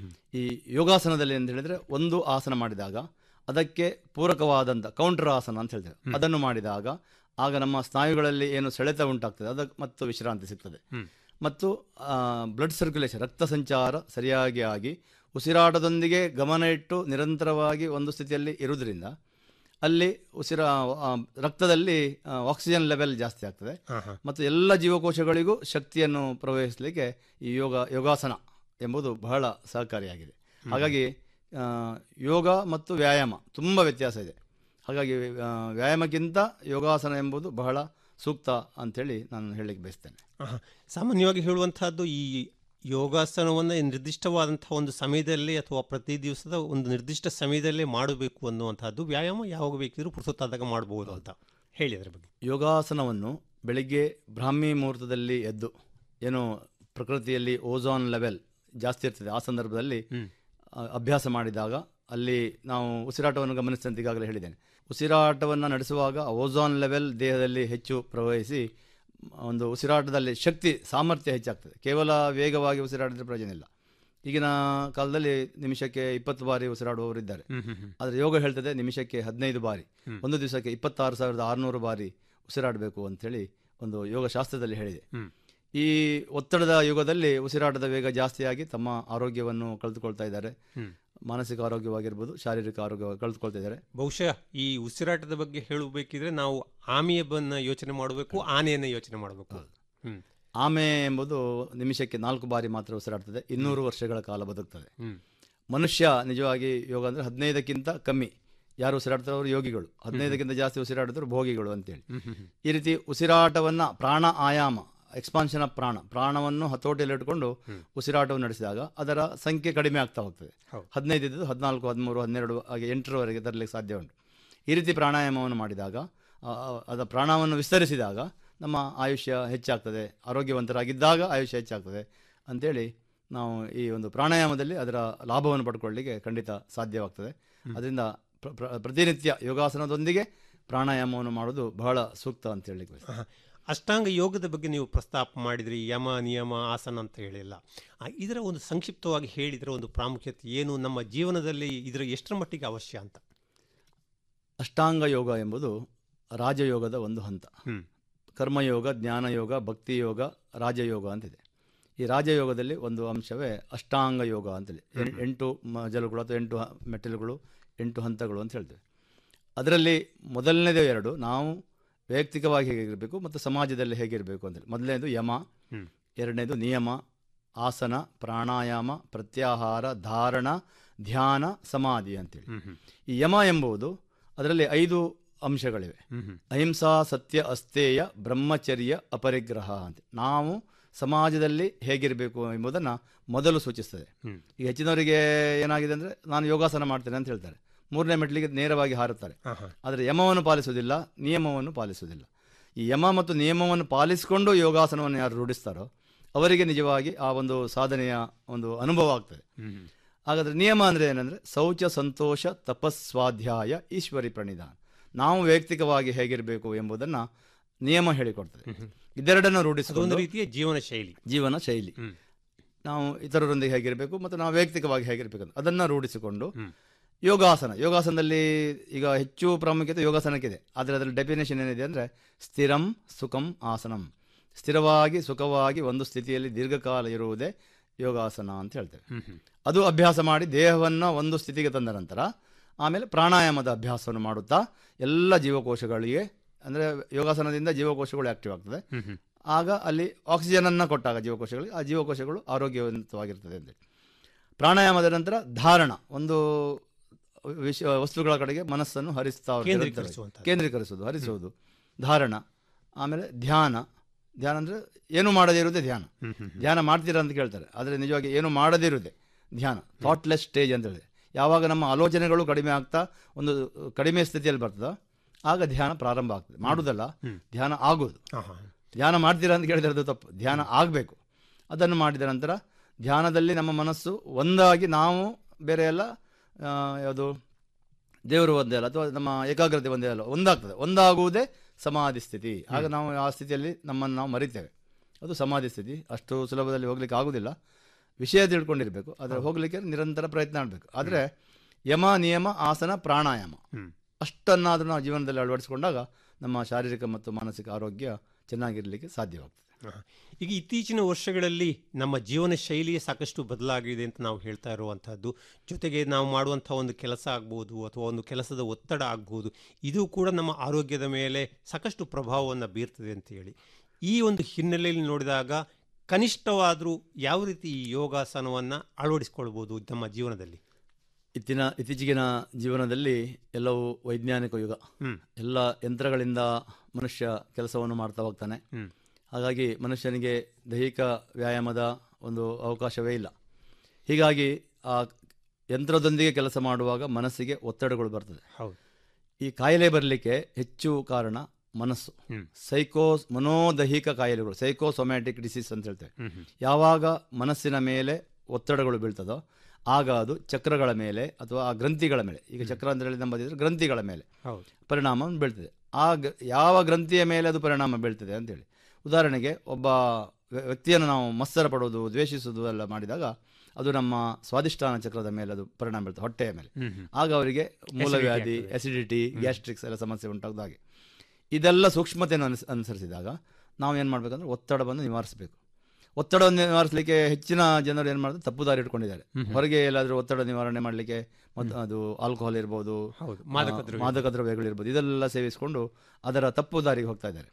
ಈ ಯೋಗಾಸನದಲ್ಲಿ ಅಂತ ಹೇಳಿದ್ರೆ ಒಂದು ಆಸನ ಮಾಡಿದಾಗ ಅದಕ್ಕೆ ಪೂರಕವಾದಂಥ ಕೌಂಟರ್ ಆಸನ ಅಂತ ಹೇಳ್ತೇವೆ ಅದನ್ನು ಮಾಡಿದಾಗ ಆಗ ನಮ್ಮ ಸ್ನಾಯುಗಳಲ್ಲಿ ಏನು ಸೆಳೆತ ಉಂಟಾಗ್ತದೆ ಅದಕ್ಕೆ ಮತ್ತು ವಿಶ್ರಾಂತಿ ಸಿಗ್ತದೆ ಮತ್ತು ಬ್ಲಡ್ ಸರ್ಕ್ಯುಲೇಷನ್ ರಕ್ತ ಸಂಚಾರ ಸರಿಯಾಗಿ ಆಗಿ ಉಸಿರಾಟದೊಂದಿಗೆ ಗಮನ ಇಟ್ಟು ನಿರಂತರವಾಗಿ ಒಂದು ಸ್ಥಿತಿಯಲ್ಲಿ ಇರುವುದರಿಂದ ಅಲ್ಲಿ ಉಸಿರ ಆ, ರಕ್ತದಲ್ಲಿ ಆ, ಆಕ್ಸಿಜನ್ ಲೆವೆಲ್ ಜಾಸ್ತಿ ಆಗ್ತದೆ ಮತ್ತು ಎಲ್ಲ ಜೀವಕೋಶಗಳಿಗೂ ಶಕ್ತಿಯನ್ನು ಪ್ರವಹಿಸಲಿಕ್ಕೆ ಈ ಯೋಗ ಯೋಗಾಸನ ಎಂಬುದು ಬಹಳ ಸಹಕಾರಿಯಾಗಿದೆ ಹಾಗಾಗಿ ಆ, ಯೋಗ ಮತ್ತು ವ್ಯಾಯಾಮ ತುಂಬ ವ್ಯತ್ಯಾಸ ಇದೆ ಹಾಗಾಗಿ ಆ, ವ್ಯಾಯಾಮಕ್ಕಿಂತ ಯೋಗಾಸನ ಎಂಬುದು ಬಹಳ ಸೂಕ್ತ ಅಂಥೇಳಿ ನಾನು ಹೇಳಲಿಕ್ಕೆ ಬಯಸ್ತೇನೆ ಆಹಾ. ಸಾಮಾನ್ಯವಾಗಿ ಹೇಳುವಂತಹದ್ದು ಈ ಯೋಗಾಸನವನ್ನು ನಿರ್ದಿಷ್ಟವಾದಂತಹ ಒಂದು ಸಮಯದಲ್ಲಿ ಅಥವಾ ಪ್ರತಿ ದಿವಸದ ಒಂದು ನಿರ್ದಿಷ್ಟ ಸಮಯದಲ್ಲೇ ಮಾಡಬೇಕು ಅನ್ನುವಂಥದ್ದು ವ್ಯಾಯಾಮ ಯಾವಾಗ ಬೇಕಿದ್ರೂ ಪುರುಸೊತ್ತಾದಾಗ ಮಾಡಬಹುದು ಅಂತ ಹೇಳಿ ಅದರ ಬಗ್ಗೆ ಯೋಗಾಸನವನ್ನು ಬೆಳಿಗ್ಗೆ ಬ್ರಾಹ್ಮಿ ಮುಹೂರ್ತದಲ್ಲಿ ಎದ್ದು ಏನು ಪ್ರಕೃತಿಯಲ್ಲಿ ಓಝೋನ್ ಲೆವೆಲ್ ಜಾಸ್ತಿ ಇರ್ತದೆ ಆ ಸಂದರ್ಭದಲ್ಲಿ ಆ, ಅಭ್ಯಾಸ ಮಾಡಿದಾಗ ಅಲ್ಲಿ ನಾವು ಉಸಿರಾಟವನ್ನು ಗಮನಿಸಿದಂತೆ ಈಗಾಗಲೇ ಹೇಳಿದ್ದೇನೆ ಉಸಿರಾಟವನ್ನು ನಡೆಸುವಾಗ ಓಝೋನ್ ಲೆವೆಲ್ ದೇಹದಲ್ಲಿ ಹೆಚ್ಚು ಪ್ರವಹಿಸಿ ಒಂದು ಉಸಿರಾಟದಲ್ಲಿ ಶಕ್ತಿ ಸಾಮರ್ಥ್ಯ ಹೆಚ್ಚಾಗ್ತದೆ ಕೇವಲ ವೇಗವಾಗಿ ಉಸಿರಾಡಿದ್ರೆ ಪ್ರಯೋಜನ ಇಲ್ಲ ಈಗಿನ ಕಾಲದಲ್ಲಿ ನಿಮಿಷಕ್ಕೆ ಇಪ್ಪತ್ತು ಬಾರಿ ಉಸಿರಾಡುವವರು ಇದ್ದಾರೆ ಆದರೆ ಯೋಗ ಹೇಳ್ತದೆ ನಿಮಿಷಕ್ಕೆ ಹದಿನೈದು ಬಾರಿ ಒಂದು ದಿವಸಕ್ಕೆ ಇಪ್ಪತ್ತಾರು ಸಾವಿರದ ಆರುನೂರು ಬಾರಿ ಉಸಿರಾಡಬೇಕು ಅಂಥೇಳಿ ಒಂದು ಯೋಗ ಶಾಸ್ತ್ರದಲ್ಲಿ ಹೇಳಿದೆ ಈ ಒತ್ತಡದ ಯುಗದಲ್ಲಿ ಉಸಿರಾಟದ ವೇಗ ಜಾಸ್ತಿಯಾಗಿ ತಮ್ಮ ಆರೋಗ್ಯವನ್ನು ಕಳೆದುಕೊಳ್ತಾ ಇದ್ದಾರೆ ಮಾನಸಿಕ ಆರೋಗ್ಯವಾಗಿರ್ಬೋದು ಶಾರೀರಿಕ ಆರೋಗ್ಯ ಕಳೆದುಕೊಳ್ತಾ ಇದ್ದಾರೆ ಬಹುಶಃ ಈ ಉಸಿರಾಟದ ಬಗ್ಗೆ ಹೇಳಬೇಕಿದ್ರೆ ನಾವು ಆಮೆಯನ್ನ ಯೋಚನೆ ಮಾಡಬೇಕು ಆನೆಯನ್ನು ಯೋಚನೆ ಮಾಡಬೇಕು ಹ್ಮ್ ಆಮೆ ಎಂಬುದು ನಿಮಿಷಕ್ಕೆ ನಾಲ್ಕು ಬಾರಿ ಮಾತ್ರ ಉಸಿರಾಡ್ತದೆ ಇನ್ನೂರು ವರ್ಷಗಳ ಕಾಲ ಬದುಕ್ತದೆ ಮನುಷ್ಯ ನಿಜವಾಗಿ ಯೋಗ ಅಂದರೆ ಹದಿನೈದಕ್ಕಿಂತ ಕಮ್ಮಿ ಯಾರು ಉಸಿರಾಡ್ತಾರೋ ಅವರು ಯೋಗಿಗಳು ಹದಿನೈದಕ್ಕಿಂತ ಜಾಸ್ತಿ ಉಸಿರಾಡಿದ್ರು ಭೋಗಿಗಳು ಅಂತೇಳಿ ಈ ರೀತಿ ಉಸಿರಾಟವನ್ನು ಪ್ರಾಣ ಆಯಾಮ ಎಕ್ಸ್ಪಾನ್ಷನ್ ಆಫ್ ಪ್ರಾಣ ಪ್ರಾಣವನ್ನು ಹತೋಟಿಯಲ್ಲಿ ಇಟ್ಕೊಂಡು ಉಸಿರಾಟವನ್ನು ನಡೆಸಿದಾಗ ಅದರ ಸಂಖ್ಯೆ ಕಡಿಮೆ ಆಗ್ತಾ ಹೋಗ್ತದೆ ಹದಿನೈದು ಇದ್ದದ್ದು ಹದಿನಾಲ್ಕು ಹದಿಮೂರು ಹನ್ನೆರಡು ಹಾಗೆ ಎಂಟರವರೆಗೆ ತರಲಿಕ್ಕೆ ಸಾಧ್ಯ ಉಂಟು ಈ ರೀತಿ ಪ್ರಾಣಾಯಾಮವನ್ನು ಮಾಡಿದಾಗ ಆ, ಆ, ಅದರ ಪ್ರಾಣವನ್ನು ವಿಸ್ತರಿಸಿದಾಗ ನಮ್ಮ ಆಯುಷ್ಯ ಹೆಚ್ಚಾಗ್ತದೆ ಆರೋಗ್ಯವಂತರಾಗಿದ್ದಾಗ ಆಯುಷ್ಯ ಹೆಚ್ಚಾಗ್ತದೆ ಅಂತೇಳಿ ನಾವು ಈ ಒಂದು ಪ್ರಾಣಾಯಾಮದಲ್ಲಿ ಅದರ ಲಾಭವನ್ನು ಪಡ್ಕೊಳ್ಳಿಕ್ಕೆ ಖಂಡಿತ ಸಾಧ್ಯವಾಗ್ತದೆ ಅದರಿಂದ ಪ್ರ- ಪ್ರ- ಪ್ರತಿನಿತ್ಯ ಯೋಗಾಸನದೊಂದಿಗೆ ಪ್ರಾಣಾಯಾಮವನ್ನು ಮಾಡೋದು ಬಹಳ ಸೂಕ್ತ ಅಂತ ಹೇಳಲಿಕ್ಕೆ ಬಯಸ್ತೇನೆ. ಆಹಾ. ಅಷ್ಟಾಂಗ ಯೋಗದ ಬಗ್ಗೆ ನೀವು ಪ್ರಸ್ತಾಪ ಮಾಡಿದ್ರಿ ಯಮ ನಿಯಮ ಆಸನ ಅಂತ ಹೇಳಿಲ್ಲ ಆ, ಇದರ ಒಂದು ಸಂಕ್ಷಿಪ್ತವಾಗಿ ಹೇಳಿದರೆ ಒಂದು ಪ್ರಾಮುಖ್ಯತೆ ಏನು ನಮ್ಮ ಜೀವನದಲ್ಲಿ ಇದರ ಎಷ್ಟರ ಮಟ್ಟಿಗೆ ಅವಶ್ಯ ಅಂತ ಅಷ್ಟಾಂಗ ಯೋಗ ಎಂಬುದು ರಾಜಯೋಗದ ಒಂದು ಹಂತ ಕರ್ಮಯೋಗ ಜ್ಞಾನಯೋಗ ಭಕ್ತಿ ಯೋಗ ರಾಜಯೋಗ ಅಂತಿದೆ ಈ ರಾಜಯೋಗದಲ್ಲಿ ಒಂದು ಅಂಶವೇ ಅಷ್ಟಾಂಗ ಯೋಗ ಅಂತೇಳಿ ಎಂ- ಎಂಟು ಮಜಲುಗಳು ಅಥವಾ ಎಂಟು ಹ- ಮೆಟ್ಟಿಲುಗಳು ಎಂಟು ಹಂತಗಳು ಅಂತ ಹೇಳ್ತೇವೆ ಅದರಲ್ಲಿ ಮೊದಲನೇದು ಎರಡು ನಾವು ವೈಯಕ್ತಿಕವಾಗಿ ಹೇಗಿರಬೇಕು ಮತ್ತು ಸಮಾಜದಲ್ಲಿ ಹೇಗಿರಬೇಕು ಅಂತೇಳಿ ಮೊದಲನೇದು ಯಮ ಎರಡನೇದು ನಿಯಮ ಆಸನ ಪ್ರಾಣಾಯಾಮ ಪ್ರತ್ಯಾಹಾರ ಧಾರಣ ಧ್ಯಾನ ಸಮಾಧಿ ಅಂತೇಳಿ ಈ ಯಮ ಎಂಬುದು ಅದರಲ್ಲಿ ಐದು ಅಂಶಗಳಿವೆ ಅಹಿಂಸಾ ಸತ್ಯ ಅಸ್ತೇಯ ಬ್ರಹ್ಮಚರ್ಯ ಅಪರಿಗ್ರಹ ಅಂತ ನಾವು ಸಮಾಜದಲ್ಲಿ ಹೇಗಿರಬೇಕು ಎಂಬುದನ್ನು ಮೊದಲು ಸೂಚಿಸ್ತದೆ ಈಗ ಹೆಚ್ಚಿನವರಿಗೆ ಏನಾಗಿದೆ ಅಂದರೆ ನಾನು ಯೋಗಾಸನ ಮಾಡ್ತೇನೆ ಅಂತ ಹೇಳ್ತಾರೆ ಮೂರನೇ ಮೆಟ್ಲಿಗೆ ನೇರವಾಗಿ ಹಾರುತ್ತಾರೆ ಆದರೆ ಯಮವನ್ನು ಪಾಲಿಸುವುದಿಲ್ಲ ನಿಯಮವನ್ನು ಪಾಲಿಸುವುದಿಲ್ಲ ಈ ಯಮ ಮತ್ತು ನಿಯಮವನ್ನು ಪಾಲಿಸಿಕೊಂಡು ಯೋಗಾಸನವನ್ನು ಯಾರು ರೂಢಿಸ್ತಾರೋ ಅವರಿಗೆ ನಿಜವಾಗಿ ಆ ಒಂದು ಸಾಧನೆಯ ಒಂದು ಅನುಭವ ಆಗ್ತದೆ ಹಾಗಾದ್ರೆ ನಿಯಮ ಅಂದರೆ ಏನಂದರೆ ಶೌಚ ಸಂತೋಷ ತಪಸ್ವಾಧ್ಯಾಯ ಈಶ್ವರಿ ಪ್ರಣಿಧಾನ ನಾವು ವೈಯಕ್ತಿಕವಾಗಿ ಹೇಗಿರಬೇಕು ಎಂಬುದನ್ನು ನಿಯಮ ಹೇಳಿಕೊಡ್ತದೆ ಇದೆರಡನ್ನು ಅದೊಂದು ರೂಢಿಸಿಕೊಂಡು ರೀತಿಯ ಜೀವನ ಶೈಲಿ ಜೀವನ ಶೈಲಿ ನಾವು ಇತರರೊಂದಿಗೆ ಹೇಗಿರಬೇಕು ಮತ್ತು ನಾವು ವೈಯಕ್ತಿಕವಾಗಿ ಹೇಗಿರಬೇಕು ಅಂತ ಅದನ್ನು ರೂಢಿಸಿಕೊಂಡು ಯೋಗಾಸನ ಯೋಗಾಸನದಲ್ಲಿ ಈಗ ಹೆಚ್ಚು ಪ್ರಾಮುಖ್ಯತೆ ಯೋಗಾಸನಕ್ಕಿದೆ ಆದರೆ ಅದರ ಡೆಫಿನೇಷನ್ ಏನಿದೆ ಅಂದರೆ ಸ್ಥಿರಂ ಸುಖಂ ಆಸನಂ ಸ್ಥಿರವಾಗಿ ಸುಖವಾಗಿ ಒಂದು ಸ್ಥಿತಿಯಲ್ಲಿ ದೀರ್ಘಕಾಲ ಇರುವುದೇ ಯೋಗಾಸನ ಅಂತ ಹೇಳ್ತೇವೆ ಅದು ಅಭ್ಯಾಸ ಮಾಡಿ ದೇಹವನ್ನು ಒಂದು ಸ್ಥಿತಿಗೆ ತಂದ ನಂತರ ಆಮೇಲೆ ಪ್ರಾಣಾಯಾಮದ ಅಭ್ಯಾಸವನ್ನು ಮಾಡುತ್ತಾ ಎಲ್ಲ ಜೀವಕೋಶಗಳಿಗೆ ಅಂದರೆ ಯೋಗಾಸನದಿಂದ ಜೀವಕೋಶಗಳು ಆಕ್ಟಿವ್ ಆಗ್ತದೆ ಆಗ ಅಲ್ಲಿ ಆಕ್ಸಿಜನನ್ನು ಕೊಟ್ಟಾಗ ಜೀವಕೋಶಗಳಿಗೆ ಆ ಜೀವಕೋಶಗಳು ಆರೋಗ್ಯವಂತವಾಗಿರ್ತದೆ ಅಂತೇಳಿ ಪ್ರಾಣಾಯಾಮದ ನಂತರ ಧಾರಣ ಒಂದು ವಿಷ ವಸ್ತುಗಳ ಕಡೆಗೆ ಮನಸ್ಸನ್ನು ಹರಿಸ್ತಾ ಕೇಂದ್ರೀಕರಿಸುವಂಥದ್ದು. ಕೇಂದ್ರೀಕರಿಸುವುದು ಹರಿಸುವುದು ಧಾರಣ ಆಮೇಲೆ ಧ್ಯಾನ ಧ್ಯಾನ ಅಂದರೆ ಏನು ಮಾಡದೇ ಇರುವುದೇ ಧ್ಯಾನ ಧ್ಯಾನ ಮಾಡ್ತೀರಾ ಅಂತ ಕೇಳ್ತಾರೆ ಆದರೆ ನಿಜವಾಗಿ ಏನು ಮಾಡದೇ ಇರುವುದೇ ಧ್ಯಾನ ಥಾಟ್ಲೆಸ್ ಸ್ಟೇಜ್ ಅಂತ ಹೇಳಿದೆ ಯಾವಾಗ ನಮ್ಮ ಆಲೋಚನೆಗಳು ಕಡಿಮೆ ಆಗ್ತಾ ಒಂದು ಕಡಿಮೆ ಸ್ಥಿತಿಯಲ್ಲಿ ಬರ್ತದೋ ಆಗ ಧ್ಯಾನ ಪ್ರಾರಂಭ ಆಗ್ತದೆ ಮಾಡುವುದಲ್ಲ ಧ್ಯಾನ ಆಗೋದು ಧ್ಯಾನ ಮಾಡ್ತೀರಾ ಅಂತ ಕೇಳಿದ್ರೆ ಅದು ತಪ್ಪು ಧ್ಯಾನ ಆಗಬೇಕು ಅದನ್ನು ಮಾಡಿದ ನಂತರ ಧ್ಯಾನದಲ್ಲಿ ನಮ್ಮ ಮನಸ್ಸು ಒಂದಾಗಿ ನಾವು ಬೇರೆ ಎಲ್ಲ ಆ, ಯಾವುದು ದೇವರು ಒಂದೇ ಅಲ್ಲ ಅಥವಾ ನಮ್ಮ ಏಕಾಗ್ರತೆ ಒಂದೇ ಅಲ್ಲ ಒಂದಾಗ್ತದೆ ಒಂದಾಗುವುದೇ ಸಮಾಧಿ ಸ್ಥಿತಿ ಆಗ ನಾವು ಆ ಸ್ಥಿತಿಯಲ್ಲಿ ನಮ್ಮನ್ನು ನಾವು ಮರಿತೇವೆ ಅದು ಸಮಾಧಿ ಸ್ಥಿತಿ ಅಷ್ಟು ಸುಲಭದಲ್ಲಿ ಹೋಗ್ಲಿಕ್ಕೆ ಆಗುವುದಿಲ್ಲ ವಿಷಯ ತಿಳ್ಕೊಂಡಿರಬೇಕು ಆದರೆ ಹೋಗಲಿಕ್ಕೆ ನಿರಂತರ ಪ್ರಯತ್ನ ಮಾಡಬೇಕು ಆದರೆ ಯಮ ನಿಯಮ ಆಸನ ಪ್ರಾಣಾಯಾಮ ಅಷ್ಟನ್ನಾದರೂ ನಾವು ಜೀವನದಲ್ಲಿ ಅಳವಡಿಸಿಕೊಂಡಾಗ ನಮ್ಮ ಶಾರೀರಿಕ ಮತ್ತು ಮಾನಸಿಕ ಆರೋಗ್ಯ ಚೆನ್ನಾಗಿರಲಿಕ್ಕೆ ಸಾಧ್ಯವಾಗ್ತದೆ ಈಗ ಇತ್ತೀಚಿನ ವರ್ಷಗಳಲ್ಲಿ ನಮ್ಮ ಜೀವನ ಶೈಲಿಯೇ ಸಾಕಷ್ಟು ಬದಲಾಗಿದೆ ಅಂತ ನಾವು ಹೇಳ್ತಾ ಇರುವಂತಹದ್ದು ಜೊತೆಗೆ ನಾವು ಮಾಡುವಂಥ ಒಂದು ಕೆಲಸ ಆಗ್ಬೋದು ಅಥವಾ ಒಂದು ಕೆಲಸದ ಒತ್ತಡ ಆಗ್ಬೋದು ಇದು ಕೂಡ ನಮ್ಮ ಆರೋಗ್ಯದ ಮೇಲೆ ಸಾಕಷ್ಟು ಪ್ರಭಾವವನ್ನು ಬೀರ್ತದೆ ಅಂತ ಹೇಳಿ ಈ ಒಂದು ಹಿನ್ನೆಲೆಯಲ್ಲಿ ನೋಡಿದಾಗ ಕನಿಷ್ಠವಾದರೂ ಯಾವ ರೀತಿ ಈ ಯೋಗಾಸನವನ್ನು ಅಳವಡಿಸಿಕೊಳ್ಬೋದು ನಮ್ಮ ಜೀವನದಲ್ಲಿ ಇತ್ತಿನ ಇತ್ತೀಚಿಗಿನ ಜೀವನದಲ್ಲಿ ಎಲ್ಲವೂ ವೈಜ್ಞಾನಿಕ ಯುಗ ಎಲ್ಲ ಯಂತ್ರಗಳಿಂದ ಮನುಷ್ಯ ಕೆಲಸವನ್ನು ಮಾಡ್ತಾ ಹೋಗ್ತಾನೆ ಹಾಗಾಗಿ ಮನುಷ್ಯನಿಗೆ ದೈಹಿಕ ವ್ಯಾಯಾಮದ ಒಂದು ಅವಕಾಶವೇ ಇಲ್ಲ ಹೀಗಾಗಿ ಆ ಯಂತ್ರದೊಂದಿಗೆ ಕೆಲಸ ಮಾಡುವಾಗ ಮನಸ್ಸಿಗೆ ಒತ್ತಡಗಳು ಬರ್ತದೆ ಹೌದು ಈ ಕಾಯಿಲೆ ಬರಲಿಕ್ಕೆ ಹೆಚ್ಚು ಕಾರಣ ಮನಸ್ಸು ಸೈಕೋಸ್ ಮನೋದೈಹಿಕ ಕಾಯಿಲೆಗಳು ಸೈಕೋಸೊಮ್ಯಾಟಿಕ್ ಡಿಸೀಸ್ ಅಂತ ಹೇಳ್ತೇವೆ ಯಾವಾಗ ಮನಸ್ಸಿನ ಮೇಲೆ ಒತ್ತಡಗಳು ಬೀಳ್ತದೋ ಆಗ ಅದು ಚಕ್ರಗಳ ಮೇಲೆ ಅಥವಾ ಆ ಗ್ರಂಥಿಗಳ ಮೇಲೆ ಈಗ ಚಕ್ರ ಅಂತ ಹೇಳಿ ನಮ್ಮ ಬಂದಿದ್ರೆ ಗ್ರಂಥಿಗಳ ಮೇಲೆ ಹೌದು ಪರಿಣಾಮ ಬೀಳ್ತದೆ ಆ ಗ- ಯಾವ ಗ್ರಂಥಿಯ ಮೇಲೆ ಅದು ಪರಿಣಾಮ ಬೀಳ್ತದೆ ಅಂತೇಳಿ ಉದಾಹರಣೆಗೆ ಒಬ್ಬ ವ್ಯ- ವ್ಯಕ್ತಿಯನ್ನು ನಾವು ಮತ್ಸರ ಪಡೋದು ದ್ವೇಷಿಸೋದು ಎಲ್ಲ ಮಾಡಿದಾಗ ಅದು ನಮ್ಮ ಸ್ವಾದಿಷ್ಟಾನ ಚಕ್ರದ ಮೇಲೆ ಅದು ಪರಿಣಾಮ ಬೀಳ್ತದೆ ಹೊಟ್ಟೆಯ ಮೇಲೆ ಆಗ ಅವರಿಗೆ ಮೂಲವ್ಯಾಧಿ ಅಸಿಡಿಟಿ ಗ್ಯಾಸ್ಟ್ರಿಕ್ಸ್ ಎಲ್ಲ ಸಮಸ್ಯೆ ಉಂಟಾಗೋದು ಹಾಗೆ ಇದೆಲ್ಲ ಸೂಕ್ಷ್ಮತೆಯನ್ನು ಅನುಸ್ ಅನುಸರಿಸಿದಾಗ ನಾವು ಏನು ಮಾಡಬೇಕಂದ್ರೆ ಒತ್ತಡವನ್ನು ನಿವಾರಿಸಬೇಕು ಒತ್ತಡವನ್ನು ನಿವಾರಿಸಲಿಕ್ಕೆ ಹೆಚ್ಚಿನ ಜನರು ಏನು ಮಾಡ್ತಾರೆ ತಪ್ಪು ದಾರಿ ಇಟ್ಕೊಂಡಿದ್ದಾರೆ ಹೊರಗೆ ಎಲ್ಲಾದರೂ ಒತ್ತಡ ನಿವಾರಣೆ ಮಾಡಲಿಕ್ಕೆ ಮತ್ತು ಅದು ಆಲ್ಕೋಹಾಲ್ ಇರ್ಬೋದು ಹೌದು, ಮಾದಕ ಆ, ದ್ರವ್ಯ. ಮಾದಕ ದ್ರವ್ಯಗಳಿರ್ಬೋದು ಇದೆಲ್ಲ ಸೇವಿಸಿಕೊಂಡು ಅದರ ತಪ್ಪು ದಾರಿಗೆ ಹೋಗ್ತಾ ಇದ್ದಾರೆ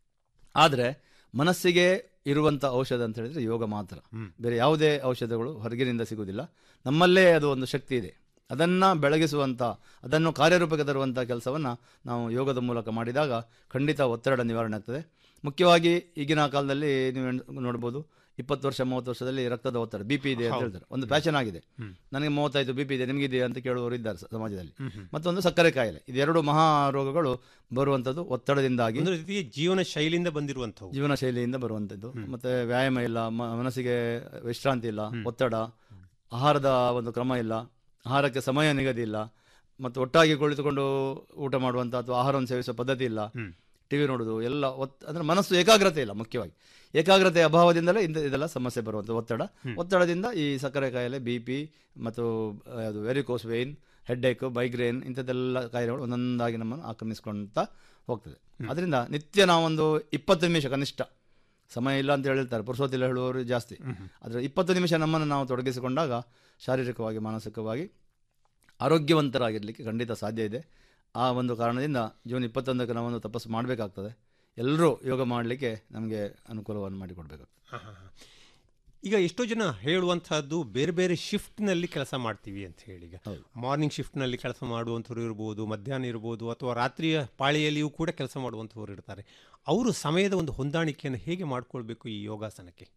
ಆದರೆ ಮನಸ್ಸಿಗೆ ಇರುವಂಥ ಔಷಧ ಅಂತ ಹೇಳಿದ್ರೆ ಯೋಗ ಮಾತ್ರ ಬೇರೆ ಯಾವುದೇ ಔಷಧಗಳು ಹೊರಗಿನಿಂದ ಸಿಗುವುದಿಲ್ಲ ನಮ್ಮಲ್ಲೇ ಅದು ಒಂದು ಶಕ್ತಿ ಇದೆ ಅದನ್ನು ಬೆಳಗಿಸುವಂಥ ಅದನ್ನು ಕಾರ್ಯರೂಪಕ್ಕೆ ತರುವಂಥ ಕೆಲಸವನ್ನು ನಾವು ಯೋಗದ ಮೂಲಕ ಮಾಡಿದಾಗ ಖಂಡಿತ ಒತ್ತಡ ನಿವಾರಣೆ ಆಗ್ತದೆ ಮುಖ್ಯವಾಗಿ ಈಗಿನ ಕಾಲದಲ್ಲಿ ನೀವು ಎಣ್- ನೋಡ್ಬೋದು ಇಪ್ಪತ್ತು ವರ್ಷ ಮೂವತ್ತು ವರ್ಷದಲ್ಲಿ ರಕ್ತದ ಒತ್ತಡ ಬಿ ಪಿ ಇದೆ ಅಂತ ಹೌದು. ಹೇಳ್ತಾರೆ ಒಂದು ಫ್ಯಾಷನ್ ಆಗಿದೆ ನನಗೆ ಮೂವತ್ತೈದು ಬಿ ಪಿ ಇದೆ ನಿಮಗಿದೆ ಅಂತ ಕೇಳುವವರು ಇದ್ದಾರೆ ಸ- ಸಮಾಜದಲ್ಲಿ ಮತ್ತೊಂದು ಸಕ್ಕರೆ ಕಾಯಿಲೆ ಇದೆರಡು ಮಹಾ ರೋಗಗಳು ಬರುವಂಥದ್ದು ಒತ್ತಡದಿಂದಾಗಿ ಒಂದು ರೀತಿಯ ಜೀವನ ಶೈಲಿಯಿಂದ ಬಂದಿರುವಂಥವು ಜೀವನ ಶೈಲಿಯಿಂದ ಬರುವಂಥದ್ದು ಮತ್ತೆ ವ್ಯಾಯಾಮ ಇಲ್ಲ ಮ- ಮನಸ್ಸಿಗೆ ವಿಶ್ರಾಂತಿ ಇಲ್ಲ ಒತ್ತಡ ಆಹಾರದ ಒಂದು ಕ್ರಮ ಇಲ್ಲ ಆಹಾರಕ್ಕೆ ಸಮಯ ನಿಗದಿ ಇಲ್ಲ ಮತ್ತು ಒಟ್ಟಾಗಿ ಕುಳಿತುಕೊಂಡು ಊಟ ಮಾಡುವಂಥ ಅಥವಾ ಆಹಾರವನ್ನು ಸೇವಿಸುವ ಪದ್ಧತಿ ಇಲ್ಲ ಟಿವಿ ನೋಡೋದು ಎಲ್ಲ ಒತ್ ಅಂದ್ರೆ ಮನಸ್ಸು ಏಕಾಗ್ರತೆ ಇಲ್ಲ ಮುಖ್ಯವಾಗಿ ಏಕಾಗ್ರತೆ ಅಭಾವದಿಂದಲೇ ಇಂದ ಇದೆಲ್ಲ ಸಮಸ್ಯೆ ಬರುವಂಥ ಒತ್ತಡ ಒತ್ತಡದಿಂದ ಈ ಸಕ್ಕರೆ ಕಾಯಿಲೆ ಬಿ ಪಿ ಮತ್ತು ಆ, ಅದು ವೆರಿಕೋಸ್ ವೇನ್ ಹೆಡ್ಏಕ್ ಮೈಗ್ರೇನ್ ಇಂಥದ್ದೆಲ್ಲ ಕಾಯಿಲೆಗಳು ಒಂದೊಂದಾಗಿ ನಮ್ಮನ್ನು ಆಕ್ರಮಿಸ್ಕೊಳ್ತಾ ಹೋಗ್ತದೆ ಅದರಿಂದ ನಿತ್ಯ ನಾವೊಂದು ಇಪ್ಪತ್ತು ನಿಮಿಷ ಕನಿಷ್ಠ ಸಮಯ ಇಲ್ಲ ಅಂತ ಹೇಳಿರ್ತಾರೆ ಪುರುಷೋತ್ತಿಲ್ಲ ಹೇಳುವವರು ಜಾಸ್ತಿ ಆದರೆ ಇಪ್ಪತ್ತು ನಿಮಿಷ ನಮ್ಮನ್ನು ನಾವು ತೊಡಗಿಸಿಕೊಂಡಾಗ ಶಾರೀರಿಕವಾಗಿ ಮಾನಸಿಕವಾಗಿ ಆರೋಗ್ಯವಂತರಾಗಿರಲಿಕ್ಕೆ ಖಂಡಿತ ಸಾಧ್ಯ ಇದೆ ಆ ಒಂದು ಕಾರಣದಿಂದ ಜೂನ್ ಇಪ್ಪತ್ತೊಂದಕ್ಕೆ ನಾವೊಂದು ತಪಸ್ಸು ಮಾಡಬೇಕಾಗ್ತದೆ ಎಲ್ಲರೂ ಯೋಗ ಮಾಡಲಿಕ್ಕೆ ನಮಗೆ ಅನುಕೂಲವನ್ನು ಮಾಡಿಕೊಡ್ಬೇಕು ಈಗ ಎಷ್ಟೋ ಜನ ಹೇಳುವಂತಹದ್ದು ಬೇರೆ ಬೇರೆ ಶಿಫ್ಟ್ನಲ್ಲಿ ಕೆಲಸ ಮಾಡ್ತೀವಿ ಅಂತ ಹೇಳಿ ಈಗ ಮಾರ್ನಿಂಗ್ ಶಿಫ್ಟ್ನಲ್ಲಿ ಕೆಲಸ ಮಾಡುವಂಥವ್ರು ಇರ್ಬೋದು ಮಧ್ಯಾಹ್ನ ಇರ್ಬೋದು ಅಥವಾ ರಾತ್ರಿಯ ಪಾಳಿಯಲ್ಲಿಯೂ ಕೂಡ ಕೆಲಸ ಮಾಡುವಂಥವ್ರು ಇರ್ತಾರೆ ಅವರು ಸಮಯದ ಒಂದು ಹೊಂದಾಣಿಕೆಯನ್ನು ಹೇಗೆ ಮಾಡ್ಕೊಳ್ಬೇಕು ಈ ಯೋಗಾಸನಕ್ಕೆ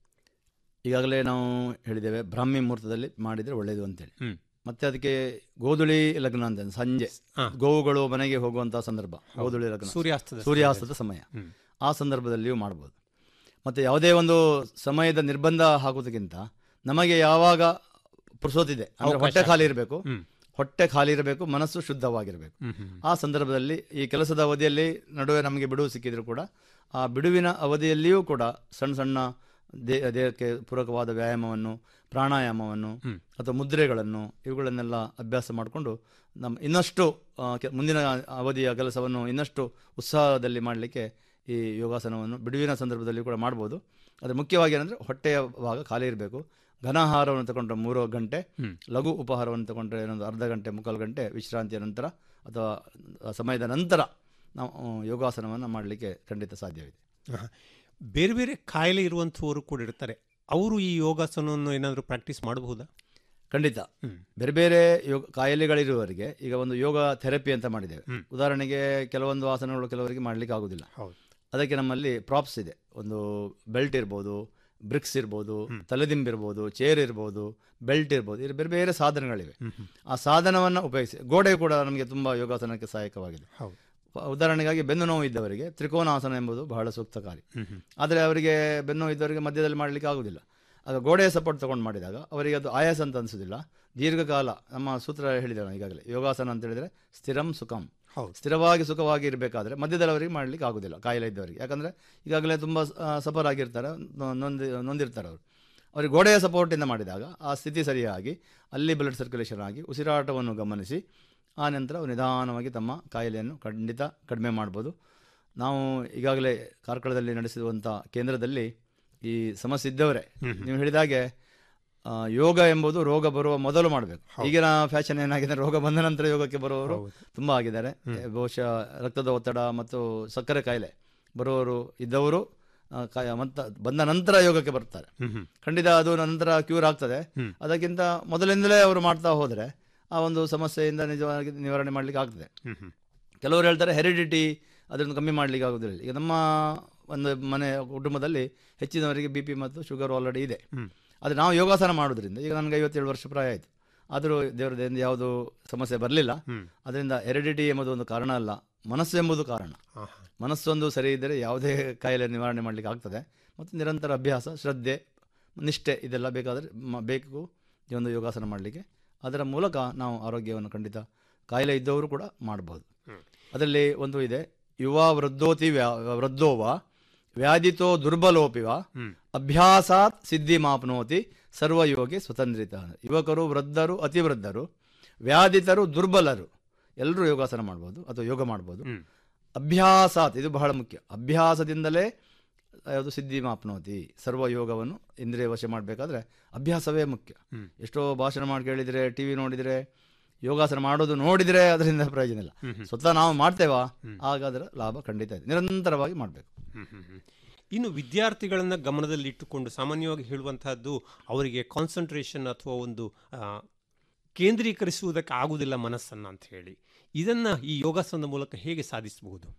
ಈಗಾಗಲೇ ನಾವು ಹೇಳಿದ್ದೇವೆ ಬ್ರಾಹ್ಮಿ ಮುಹೂರ್ತದಲ್ಲಿ ಮಾಡಿದರೆ ಒಳ್ಳೆಯದು ಅಂತೇಳಿ ಹ್ಮ್. ಮತ್ತೆ ಅದಕ್ಕೆ ಗೋಧುಳಿ ಲಗ್ನ ಅಂತ ಸಂಜೆ ಹಾ. ಗೋವುಗಳು ಮನೆಗೆ ಹೋಗುವಂತಹ ಸಂದರ್ಭ ಹೌದು. ಗೋಧುಳಿ ಲಗ್ನ ಸೂರ್ಯಾಸ್ತದ ಸೂರ್ಯಾಸ್ತದ ಸಮಯ. ಸಮಯ ಹ್ಮ್. ಆ ಸಂದರ್ಭದಲ್ಲಿಯೂ ಮಾಡ್ಬೋದು ಮತ್ತೆ ಯಾವುದೇ ಒಂದು ಸಮಯದ ನಿರ್ಬಂಧ ಹಾಕೋದಕ್ಕಿಂತ ನಮಗೆ ಯಾವಾಗ ಪುರ್ಸೋತಿದೆ ಅಂದ್ರೆ ಅವಕಾಶ. ಹೊಟ್ಟೆ ಖಾಲಿ ಇರಬೇಕು ಹ್ಮ್. ಹೊಟ್ಟೆ ಖಾಲಿ ಇರಬೇಕು ಮನಸ್ಸು ಶುದ್ಧವಾಗಿರಬೇಕು ಹ್ಮ್, ಹ್ಮ್. ಆ ಸಂದರ್ಭದಲ್ಲಿ ಈ ಕೆಲಸದ ಅವಧಿಯಲ್ಲಿ ನಡುವೆ ನಮಗೆ ಬಿಡುವು ಸಿಕ್ಕಿದ್ರು ಕೂಡ ಆ ಬಿಡುವಿನ ಅವಧಿಯಲ್ಲಿಯೂ ಕೂಡ ಸಣ್ಣ ಸಣ್ಣ ದೇ ದೇಹಕ್ಕೆ ಪೂರಕವಾದ ವ್ಯಾಯಾಮವನ್ನು ಪ್ರಾಣಾಯಾಮವನ್ನು ಅಥವಾ ಮುದ್ರೆಗಳನ್ನು ಇವುಗಳನ್ನೆಲ್ಲ ಅಭ್ಯಾಸ ಮಾಡಿಕೊಂಡು ನಮ್ಮ ಇನ್ನಷ್ಟು ಆ, ಕೆ- ಮುಂದಿನ ಅವಧಿಯ ಕೆಲಸವನ್ನು ಇನ್ನಷ್ಟು ಉತ್ಸಾಹದಲ್ಲಿ ಮಾಡಲಿಕ್ಕೆ ಈ ಯೋಗಾಸನವನ್ನು ಬಿಡುವಿನ ಸಂದರ್ಭದಲ್ಲಿ ಕೂಡ ಮಾಡ್ಬೋದು ಆದರೆ ಮುಖ್ಯವಾಗಿ ಏನಂದರೆ ಹೊಟ್ಟೆಯ ಭಾಗ ಖಾಲಿ ಇರಬೇಕು ಘನಾಹಾರವನ್ನು ತಗೊಂಡ್ರೆ ಮೂರು ಗಂಟೆ ಹ್ಮ್. ಲಘು ಉಪಹಾರವನ್ನು ತಗೊಂಡ್ರೆ ಏನೊಂದು ಅರ್ಧ ಗಂಟೆ ಮುಕ್ಕಾಲು ಗಂಟೆ ವಿಶ್ರಾಂತಿಯ ನಂತರ ಅಥವಾ ಆ ಸಮಯದ ನಂತರ ನಾವು ಆ, ಯೋಗಾಸನವನ್ನು ಮಾಡಲಿಕ್ಕೆ ಖಂಡಿತ ಸಾಧ್ಯವಿದೆ ಆಹಾ. ಬೇರೆ ಬೇರೆ ಕಾಯಿಲೆ ಇರುವಂಥವರು ಕೂಡ ಇರ್ತಾರೆ ಅವರು ಈ ಯೋಗಾಸನವನ್ನು ಏನಾದರೂ ಪ್ರಾಕ್ಟೀಸ್ ಮಾಡಬಹುದಾ ಖಂಡಿತ ಹ್ಮ್. ಬೇರೆ ಬೇರೆ ಯೋಗ ಕಾಯಿಲೆಗಳಿರುವವರಿಗೆ ಈಗ ಒಂದು ಯೋಗ ಥೆರಪಿ ಅಂತ ಮಾಡಿದ್ದೇವೆ ಹ್ಮ್. ಉದಾಹರಣೆಗೆ ಕೆಲವೊಂದು ಆಸನಗಳು ಕೆಲವರಿಗೆ ಮಾಡಲಿಕ್ಕೆ ಆಗುದಿಲ್ಲ ಹೌದು ಅದಕ್ಕೆ ನಮ್ಮಲ್ಲಿ ಪ್ರಾಪ್ಸ್ ಇದೆ ಒಂದು ಬೆಲ್ಟ್ ಇರ್ಬೋದು ಬ್ರಿಕ್ಸ್ ಇರ್ಬೋದು ತಲೆದಿಂಬಿರ್ಬೋದು ಚೇರ್ ಇರ್ಬೋದು ಬೆಲ್ಟ್ ಇರ್ಬೋದು ಇದು ಬೇರೆ ಬೇರೆ ಸಾಧನಗಳಿವೆ ಆ ಸಾಧನವನ್ನು ಉಪಯೋಗಿಸಿ ಗೋಡೆ ಕೂಡ ನಮಗೆ ತುಂಬ ಯೋಗಾಸನಕ್ಕೆ ಸಹಾಯಕವಾಗಿದೆ ಹೌದು ಪ- ಉದಾಹರಣೆಗಾಗಿ ಬೆನ್ನು ನೋವು ಇದ್ದವರಿಗೆ ತ್ರಿಕೋನಾಸನ ಎಂಬುದು ಬಹಳ ಸೂಕ್ತಕಾರಿ ಹ್ಮ್, ಹ್ಮ್. ಆದರೆ ಅವರಿಗೆ ಬೆನ್ನು ನೋವು ಇದ್ದವರಿಗೆ ಮಧ್ಯದಲ್ಲಿ ಮಾಡಲಿಕ್ಕೆ ಆಗುದಿಲ್ಲ ಆಗ ಗೋಡೆಯ ಸಪೋರ್ಟ್ ತಗೊಂಡು ಮಾಡಿದಾಗ ಅವರಿಗೆ ಅದು ಆಯಾಸ ಅಂತ ಅನಿಸೋದಿಲ್ಲ ದೀರ್ಘಕಾಲ ನಮ್ಮ ಸೂತ್ರ ಹೇಳಿದೆ ನಾನು ಈಗಾಗಲೇ ಯೋಗಾಸನ ಅಂತ ಹೇಳಿದರೆ ಸ್ಥಿರಂ ಸುಖಂ ಹೌದು ಸ್ಥಿರವಾಗಿ ಸುಖವಾಗಿ ಇರಬೇಕಾದ್ರೆ ಮಧ್ಯದಲ್ಲಿ ಅವರಿಗೆ ಮಾಡಲಿಕ್ಕೆ ಆಗೋದಿಲ್ಲ ಕಾಯಿಲೆ ಇದ್ದವರಿಗೆ ಯಾಕಂದರೆ ಈಗಾಗಲೇ ತುಂಬ ಸಫರ್ ಆಗಿರ್ತಾರೆ ನೊ- ನೊಂದಿ ನೊಂದಿರ್ತಾರೆ ಅವರು ಅವರಿಗೆ ಗೋಡೆಯ ಸಪೋರ್ಟಿಂದ ಮಾಡಿದಾಗ ಆ ಸ್ಥಿತಿ ಸರಿಯಾಗಿ ಅಲ್ಲಿ ಬ್ಲಡ್ ಸರ್ಕ್ಯುಲೇಷನ್ ಆಗಿ ಉಸಿರಾಟವನ್ನು ಗಮನಿಸಿ ಆ ನಂತರ ಅವ್ರು ನಿಧಾನವಾಗಿ ತಮ್ಮ ಕಾಯಿಲೆಯನ್ನು ಖಂಡಿತ ಕಡಿಮೆ ಮಾಡ್ಬೋದು ನಾವು ಈಗಾಗಲೇ ಕಾರ್ಕಳದಲ್ಲಿ ನಡೆಸಿರುವಂಥ ಕೇಂದ್ರದಲ್ಲಿ ಈ ಸಮಸ್ಯೆ ಇದ್ದವರೇ ನೀವು ಹೇಳಿದಾಗೆ ಆ, ಯೋಗ ಎಂಬುದು ರೋಗ ಬರುವ ಮೊದಲು ಮಾಡಬೇಕು ಈಗಿನ ಫ್ಯಾಷನ್ ಏನಾಗಿದೆ ರೋಗ ಬಂದ ನಂತರ ಯೋಗಕ್ಕೆ ಬರುವವರು ತುಂಬ ಆಗಿದ್ದಾರೆ ಬಹುಶಃ ರಕ್ತದ ಒತ್ತಡ ಮತ್ತು ಸಕ್ಕರೆ ಕಾಯಿಲೆ ಬರುವವರು ಇದ್ದವರು ಆ, ಕಾಯ- ಮತ್ತ ಬಂದ ನಂತರ ಯೋಗಕ್ಕೆ ಬರ್ತಾರೆ ಹ್ಮ್, ಹ್ಮ್. ಖಂಡಿತ ಅದು ನಂತರ ಕ್ಯೂರ್ ಆಗ್ತದೆ ಹ್ಮ್. ಅದಕ್ಕಿಂತ ಮೊದಲಿಂದಲೇ ಅವರು ಮಾಡ್ತಾ ಹೋದರೆ ಆ ಒಂದು ಸಮಸ್ಯೆಯಿಂದ ನಿಜವಾಗಿ ನಿವಾರಣೆ ಮಾಡಲಿಕ್ಕೆ ಆಗ್ತದೆ ಹ್ಮ್, ಹ್ಮ್. ಕೆಲವರು ಹೇಳ್ತಾರೆ ಹೆರಿಡಿಟಿ ಅದನ್ನು ಕಮ್ಮಿ ಮಾಡಲಿಕ್ಕೆ ಆಗೋದಿಲ್ಲ ಈಗ ನಮ್ಮ ಒಂದು ಮನೆ ಕುಟುಂಬದಲ್ಲಿ ಹೆಚ್ಚಿನವರಿಗೆ ಬಿ ಪಿ ಮತ್ತು ಶುಗರ್ ಆಲ್ರೆಡಿ ಇದೆ ಹ್ಮ್. ಆದರೆ ನಾವು ಯೋಗಾಸನ ಮಾಡೋದ್ರಿಂದ ಈಗ ನನಗೆ ಐವತ್ತೇಳು ವರ್ಷ ಪ್ರಾಯ ಆಯಿತು ಆದರೂ ದೇವರದಿಂದ ಯಾವುದು ಸಮಸ್ಯೆ ಬರಲಿಲ್ಲ ಹ್ಮ್. ಅದರಿಂದ ಹೆರಿಡಿಟಿ ಎಂಬುದು ಒಂದು ಕಾರಣ ಅಲ್ಲ ಮನಸ್ಸು ಎಂಬುದು ಕಾರಣ ಆಹಾ. ಮನಸ್ಸೊಂದು ಸರಿ ಇದ್ದರೆ ಯಾವುದೇ ಕಾಯಿಲೆ ನಿವಾರಣೆ ಮಾಡಲಿಕ್ಕೆ ಆಗ್ತದೆ ಮತ್ತು ನಿರಂತರ ಅಭ್ಯಾಸ ಶ್ರದ್ಧೆ ನಿಷ್ಠೆ ಇದೆಲ್ಲ ಬೇಕಾದರೆ ಮ- ಬೇಕು ಈ ಒಂದು ಯೋಗಾಸನ ಮಾಡಲಿಕ್ಕೆ ಅದರ ಮೂಲಕ ನಾವು ಆರೋಗ್ಯವನ್ನು ಖಂಡಿತ ಕಾಯಿಲೆ ಇದ್ದವರು ಕೂಡ ಮಾಡಬಹುದು ಅದರಲ್ಲಿ ಒಂದು ಇದೆ ಯುವ ವೃದ್ಧೋತಿ ವ್ಯಾ ವೃದ್ಧೋವ ವ್ಯಾಧಿತೋ ದುರ್ಬಲೋಪಿವ ಅಭ್ಯಾಸಾತ್ ಸಿದ್ಧಿ ಮಾಪ್ನೋತಿ ಸರ್ವಯೋಗಿ ಸ್ವತಂತ್ರಿತ ಯುವಕರು ವೃದ್ಧರು ಅತಿವೃದ್ಧರು ವ್ಯಾಧಿತರು ದುರ್ಬಲರು ಎಲ್ಲರೂ ಯೋಗಾಸನ ಮಾಡ್ಬೋದು ಅಥವಾ ಯೋಗ ಮಾಡ್ಬೋದು ಅಭ್ಯಾಸಾತ್ ಇದು ಬಹಳ ಮುಖ್ಯ ಅಭ್ಯಾಸದಿಂದಲೇ ಯಾವುದು ಸಿದ್ಧಿ ಮಾಪ್ನೋತಿ ಸರ್ವ ಯೋಗವನ್ನು ಇಂದ್ರಿಯ ವಶ ಮಾಡಬೇಕಾದ್ರೆ ಅಭ್ಯಾಸವೇ ಮುಖ್ಯ ಎಷ್ಟೋ ಭಾಷಣ ಮಾಡಿ ಕೇಳಿದರೆ ಟಿ ವಿ ನೋಡಿದರೆ ಯೋಗಾಸನ ಮಾಡೋದು ನೋಡಿದರೆ ಅದರಿಂದ ಪ್ರಯೋಜನ ಇಲ್ಲ ಸ್ವತಃ ನಾವು ಮಾಡ್ತೇವಾ ಆಗ ಅದರ ಲಾಭ ಖಂಡಿತ ಇದೆ ನಿರಂತರವಾಗಿ ಮಾಡಬೇಕು ಹ್ಮ್, ಹ್ಮ್, ಹ್ಮ್. ಇನ್ನು ವಿದ್ಯಾರ್ಥಿಗಳನ್ನ ಗಮನದಲ್ಲಿಟ್ಟುಕೊಂಡು ಸಾಮಾನ್ಯವಾಗಿ ಹೇಳುವಂತಹದ್ದು ಅವರಿಗೆ ಕಾನ್ಸಂಟ್ರೇಷನ್ ಅಥವಾ ಒಂದು ಆ, ಕೇಂದ್ರೀಕರಿಸುವುದಕ್ಕೆ ಆಗುವುದಿಲ್ಲ ಮನಸ್ಸನ್ನ ಅಂತ ಹೇಳಿ ಇದನ್ನ ಈ ಯೋಗಾಸನದ ಮೂಲಕ ಹೇಗೆ ಸಾಧಿಸಬಹುದು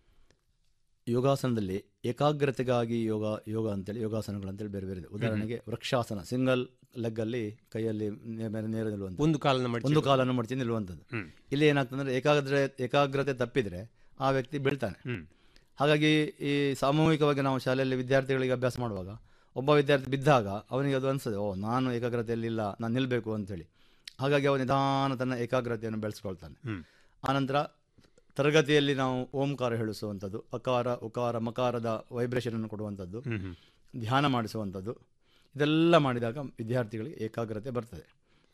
ಯೋಗಾಸನದಲ್ಲಿ ಏಕಾಗ್ರತೆಗಾಗಿ ಯೋಗ ಯೋಗ ಅಂತೇಳಿ ಯೋಗಾಸನಗಳು ಅಂತೇಳಿ ಬೇರೆ ಬೇರೆ ಇದೆ ಉದಾಹರಣೆಗೆ ವೃಕ್ಷಾಸನ ಸಿಂಗಲ್ ಲೆಗ್ ಅಲ್ಲಿ ಕೈಯಲ್ಲಿ ನೇ- ಮೇಲೆ ನೇರ ನಿಲ್ಲುವಂಥದ್ದು ಒಂದು ಕಾಲನ್ನ ಮಡಚಿ ಒಂದು ಕಾಲನ್ನು ಮಡಚಿ ನಿಲ್ಲುವಂಥದ್ದು ಹ್ಮ್. ಇಲ್ಲಿ ಏನಾಗ್ತದೆ ಏಕಾಗ್ರತೆ ಏಕಾಗ್ರತೆ ತಪ್ಪಿದ್ರೆ ಆ ವ್ಯಕ್ತಿ ಬೀಳ್ತಾನೆ ಹ್ಮ್. ಹಾಗಾಗಿ ಈ ಸಾಮೂಹಿಕವಾಗಿ ನಾವು ಶಾಲೆಯಲ್ಲಿ ವಿದ್ಯಾರ್ಥಿಗಳಿಗೆ ಅಭ್ಯಾಸ ಮಾಡುವಾಗ ಒಬ್ಬ ವಿದ್ಯಾರ್ಥಿ ಬಿದ್ದಾಗ ಅವನಿಗೆ ಅದು ಅನಿಸ್ತದೆ ಓ ನಾನು ಏಕಾಗ್ರತೆಯಲ್ಲಿ ಇಲ್ಲ ನಾನು ನಿಲ್ಲಬೇಕು ಅಂತೇಳಿ ಹಾಗಾಗಿ ಅವನು ನಿಧಾನ ತನ್ನ ಏಕಾಗ್ರತೆಯನ್ನು ಬೆಳೆಸ್ಕೊಳ್ತಾನೆ ಹ್ಮ್. ಆನಂತರ ತರಗತಿಯಲ್ಲಿ ನಾವು ಓಂಕಾರ ಹೇಳಿಸುವಂಥದ್ದು ಅಕಾರ ಉಕಾರ ಮಕಾರದ ವೈಬ್ರೇಷನನ್ನು ಕೊಡುವಂಥದ್ದು ಹ್ಮ್, ಹ್ಮ್. ಧ್ಯಾನ ಮಾಡಿಸುವಂಥದ್ದು ಇದೆಲ್ಲ ಮಾಡಿದಾಗ ವಿದ್ಯಾರ್ಥಿಗಳಿಗೆ ಏಕಾಗ್ರತೆ ಬರ್ತದೆ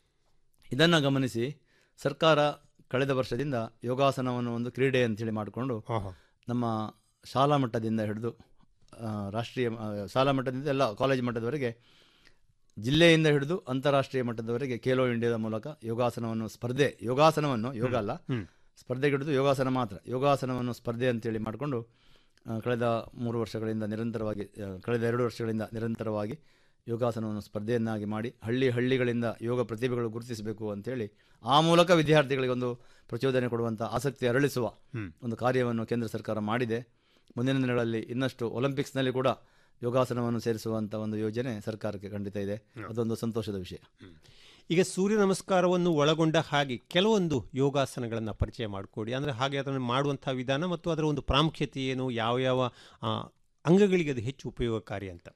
ಇದನ್ನು ಗಮನಿಸಿ ಸರ್ಕಾರ ಕಳೆದ ವರ್ಷದಿಂದ ಯೋಗಾಸನವನ್ನು ಒಂದು ಕ್ರೀಡೆ ಅಂತೇಳಿ ಮಾಡಿಕೊಂಡು ಆಹಾ. ನಮ್ಮ ಶಾಲಾ ಮಟ್ಟದಿಂದ ಹಿಡಿದು ಆ, ರಾಷ್ಟ್ರೀಯ ಆ, ಶಾಲಾ ಮಟ್ಟದಿಂದ ಎಲ್ಲ ಕಾಲೇಜ್ ಮಟ್ಟದವರೆಗೆ ಜಿಲ್ಲೆಯಿಂದ ಹಿಡಿದು ಅಂತಾರಾಷ್ಟ್ರೀಯ ಮಟ್ಟದವರೆಗೆ ಖೇಲೋ ಇಂಡಿಯಾದ ಮೂಲಕ ಯೋಗಾಸನವನ್ನು ಸ್ಪರ್ಧೆ ಯೋಗಾಸನವನ್ನು ಯೋಗ ಅಲ್ಲ ಹ್ಮ್. ಸ್ಪರ್ಧೆಗೆ ಹಿಡಿದು ಯೋಗಾಸನ ಮಾತ್ರ ಯೋಗಾಸನವನ್ನು ಸ್ಪರ್ಧೆ ಅಂತೇಳಿ ಮಾಡಿಕೊಂಡು ಆ, ಕಳೆದ ಮೂರು ವರ್ಷಗಳಿಂದ ನಿರಂತರವಾಗಿ ಆ, ಕಳೆದ ಎರಡು ವರ್ಷಗಳಿಂದ ನಿರಂತರವಾಗಿ ಯೋಗಾಸನವನ್ನು ಸ್ಪರ್ಧೆಯನ್ನಾಗಿ ಮಾಡಿ ಹಳ್ಳಿ ಹಳ್ಳಿಗಳಿಂದ ಯೋಗ ಪ್ರತಿಭೆಗಳು ಗುರುತಿಸಬೇಕು ಅಂತೇಳಿ ಆ ಮೂಲಕ ವಿದ್ಯಾರ್ಥಿಗಳಿಗೆ ಒಂದು ಪ್ರಚೋದನೆ ಕೊಡುವಂಥ ಆಸಕ್ತಿ ಅರಳಿಸುವ ಹ್ಮ್. ಒಂದು ಕಾರ್ಯವನ್ನು ಕೇಂದ್ರ ಸರ್ಕಾರ ಮಾಡಿದೆ ಮುಂದಿನ ದಿನಗಳಲ್ಲಿ ಇನ್ನಷ್ಟು ಒಲಿಂಪಿಕ್ಸ್ನಲ್ಲಿ ಕೂಡ ಯೋಗಾಸನವನ್ನು ಸೇರಿಸುವಂಥ ಒಂದು ಯೋಜನೆ ಸರ್ಕಾರಕ್ಕೆ ಖಂಡಿತ ಇದೆ ಅದೊಂದು ಸಂತೋಷದ ವಿಷಯ ಈಗ ಸೂರ್ಯ ನಮಸ್ಕಾರವನ್ನು ಒಳಗೊಂಡ ಹಾಗೆ ಕೆಲವೊಂದು ಯೋಗಾಸನಗಳನ್ನು ಪರಿಚಯ ಮಾಡಿಕೊಡಿ ಅಂದರೆ ಹಾಗೆ ಅದನ್ನು ಮಾಡುವಂಥ ವಿಧಾನ ಮತ್ತು ಅದರ ಒಂದು ಪ್ರಾಮುಖ್ಯತೆ ಏನು ಯಾವ ಯಾವ ಆ, ಅಂಗಗಳಿಗೆ ಅದು ಹೆಚ್ಚು ಉಪಯೋಗಕಾರಿ ಅಂತ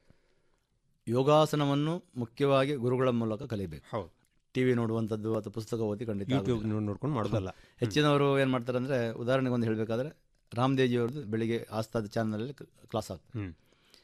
ಯೋಗಾಸನವನ್ನು ಮುಖ್ಯವಾಗಿ ಗುರುಗಳ ಮೂಲಕ ಕಲಿಬೇಕು ಹೌದು ಟಿ ವಿ ನೋಡುವಂಥದ್ದು ಅಥವಾ ಪುಸ್ತಕ ಓದಿ ಖಂಡಿತ ಯೂಟ್ಯೂಬ್ ಆಗುದಿಲ್ಲ. ನೋಡ್ಕೊಂಡು ಮಾಡೋದಲ್ಲ ಹೆಚ್ಚಿನವರು ಏನು ಮಾಡ್ತಾರೆ ಅಂದರೆ ಉದಾಹರಣೆಗೆ ಒಂದು ಹೇಳಬೇಕಾದ್ರೆ ರಾಮದೇವ್ಜಿಯವ್ರದ್ದು ಬೆಳಿಗ್ಗೆ ಆಸ್ಥಾದ ಚಾನಲಲ್ಲಿ ಕ್ಲಾಸ್ ಆಗ್ತದೆ ಹ್ಮ್.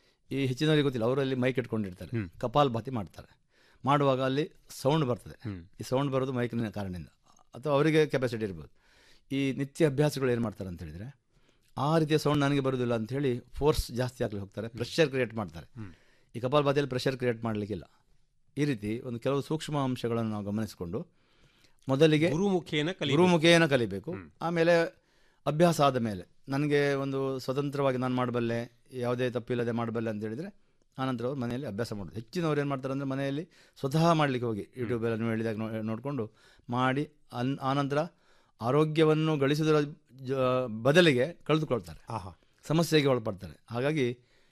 ಈ ಹೆಚ್ಚಿನವರಿಗೆ ಗೊತ್ತಿಲ್ಲ ಅವರಲ್ಲಿ ಮೈಕ್ ಇಟ್ಕೊಂಡಿರ್ತಾರೆ ಕಪಾಲ್ ಭಾತಿ ಮಾಡ್ತಾರೆ ಮಾಡುವಾಗ ಅಲ್ಲಿ ಸೌಂಡ್ ಬರ್ತದೆ ಈ ಸೌಂಡ್ ಬರೋದು ಮೈಕಿನ ಕಾರಣದಿಂದ ಅಥವಾ ಅವರಿಗೆ ಕೆಪಾಸಿಟಿ ಇರ್ಬೋದು ಈ ನಿತ್ಯ ಅಭ್ಯಾಸಗಳು ಏನು ಮಾಡ್ತಾರೆ ಅಂತ ಹೇಳಿದರೆ ಆ ರೀತಿಯ ಸೌಂಡ್ ನನಗೆ ಬರೋದಿಲ್ಲ ಅಂತ ಹೇಳಿ ಫೋರ್ಸ್ ಜಾಸ್ತಿ ಆಗಲಿ ಹೋಗ್ತಾರೆ ಪ್ರೆಷರ್ ಕ್ರಿಯೇಟ್ ಮಾಡ್ತಾರೆ ಈ ಕಪಾಲ್ ಭಾತಿಯಲ್ಲಿ ಪ್ರೆಷರ್ ಕ್ರಿಯೇಟ್ ಮಾಡಲಿಕ್ಕಿಲ್ಲ ಈ ರೀತಿ ಒಂದು ಕೆಲವು ಸೂಕ್ಷ್ಮ ಅಂಶಗಳನ್ನು ನಾವು ಗಮನಿಸಿಕೊಂಡು ಮೊದಲಿಗೆ ಗುರುಮುಖೇನ ಕಲಿಬೇಕು. ಗುರುಮುಖೇನ ಕಲಿಬೇಕು ಆಮೇಲೆ ಅಭ್ಯಾಸ ಆದ ಮೇಲೆ ನನಗೆ ಒಂದು ಸ್ವತಂತ್ರವಾಗಿ ನಾನು ಮಾಡಬಲ್ಲೆ ಯಾವುದೇ ತಪ್ಪಿಲ್ಲದೆ ಮಾಡಬಲ್ಲೆ ಅಂತ ಹೇಳಿದರೆ ಆನಂತರ ಅವ್ರು ಮನೆಯಲ್ಲಿ ಅಭ್ಯಾಸ ಮಾಡೋದು ಹೆಚ್ಚಿನವ್ರು ಏನು ಮಾಡ್ತಾರೆ ಅಂದರೆ ಮನೆಯಲ್ಲಿ ಸ್ವತಃ ಮಾಡಲಿಕ್ಕೆ ಹೋಗಿ ಯೂಟ್ಯೂಬೆಲ್ಲ ನೀವು ಹೇಳಿದಾಗ ನೋ- ನೋಡಿಕೊಂಡು ಮಾಡಿ ಅನ್ ಆನಂತರ ಆರೋಗ್ಯವನ್ನು ಗಳಿಸುವುದರ ಜ- ಬದಲಿಗೆ ಕಳೆದುಕೊಳ್ತಾರೆ ಸಮಸ್ಯೆಗೆ ಒಳಪಡ್ತಾರೆ ಹಾಗಾಗಿ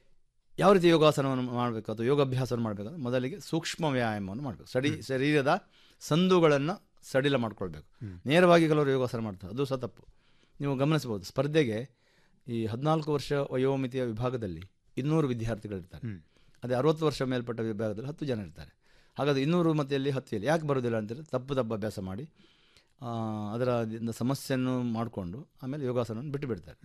ಯಾವ ರೀತಿ ಯೋಗಾಸನವನ್ನು ಮಾಡಬೇಕು ಅಥವಾ ಯೋಗಾಭ್ಯಾಸವನ್ನು ಮಾಡಬೇಕು ಮೊದಲಿಗೆ ಸೂಕ್ಷ್ಮ ವ್ಯಾಯಾಮವನ್ನು ಮಾಡಬೇಕು ಸಡಿ ಶರೀರದ ಸಂದುಗಳನ್ನು ಸಡಿಲ ಮಾಡ್ಕೊಳ್ಬೇಕು ನೇರವಾಗಿ ಕೆಲವರು ಯೋಗಾಸನ ಮಾಡ್ತಾರೆ ಅದು ಸಹ ತಪ್ಪು ನೀವು ಗಮನಿಸಬಹುದು ಸ್ಪರ್ಧೆಗೆ ಈ ಹದಿನಾಲ್ಕು ವರ್ಷ ವಯೋಮಿತಿಯ ವಿಭಾಗದಲ್ಲಿ ಇನ್ನೂರು ವಿದ್ಯಾರ್ಥಿಗಳಿರ್ತಾರೆ ಅದೇ ಅರವತ್ತು ವರ್ಷ ಮೇಲ್ಪಟ್ಟ ವಿಭಾಗದಲ್ಲಿ ಹತ್ತು ಜನ ಇರ್ತಾರೆ ಹಾಗಾದ್ರೆ ಇನ್ನೂರು ಮತೆಯಲ್ಲಿ ಹತ್ತಿಯಲ್ಲಿ ಯಾಕೆ ಬರೋದಿಲ್ಲ ಅಂತೇಳಿ ತಪ್ಪು ತಪ್ಪು ಅಭ್ಯಾಸ ಮಾಡಿ ಆ, ಅದರ ದಿಂದ ಸಮಸ್ಯೆಯನ್ನು ಮಾಡಿಕೊಂಡು ಆಮೇಲೆ ಯೋಗಾಸನವನ್ನು ಬಿಟ್ಟು ಬಿಡ್ತಾರೆ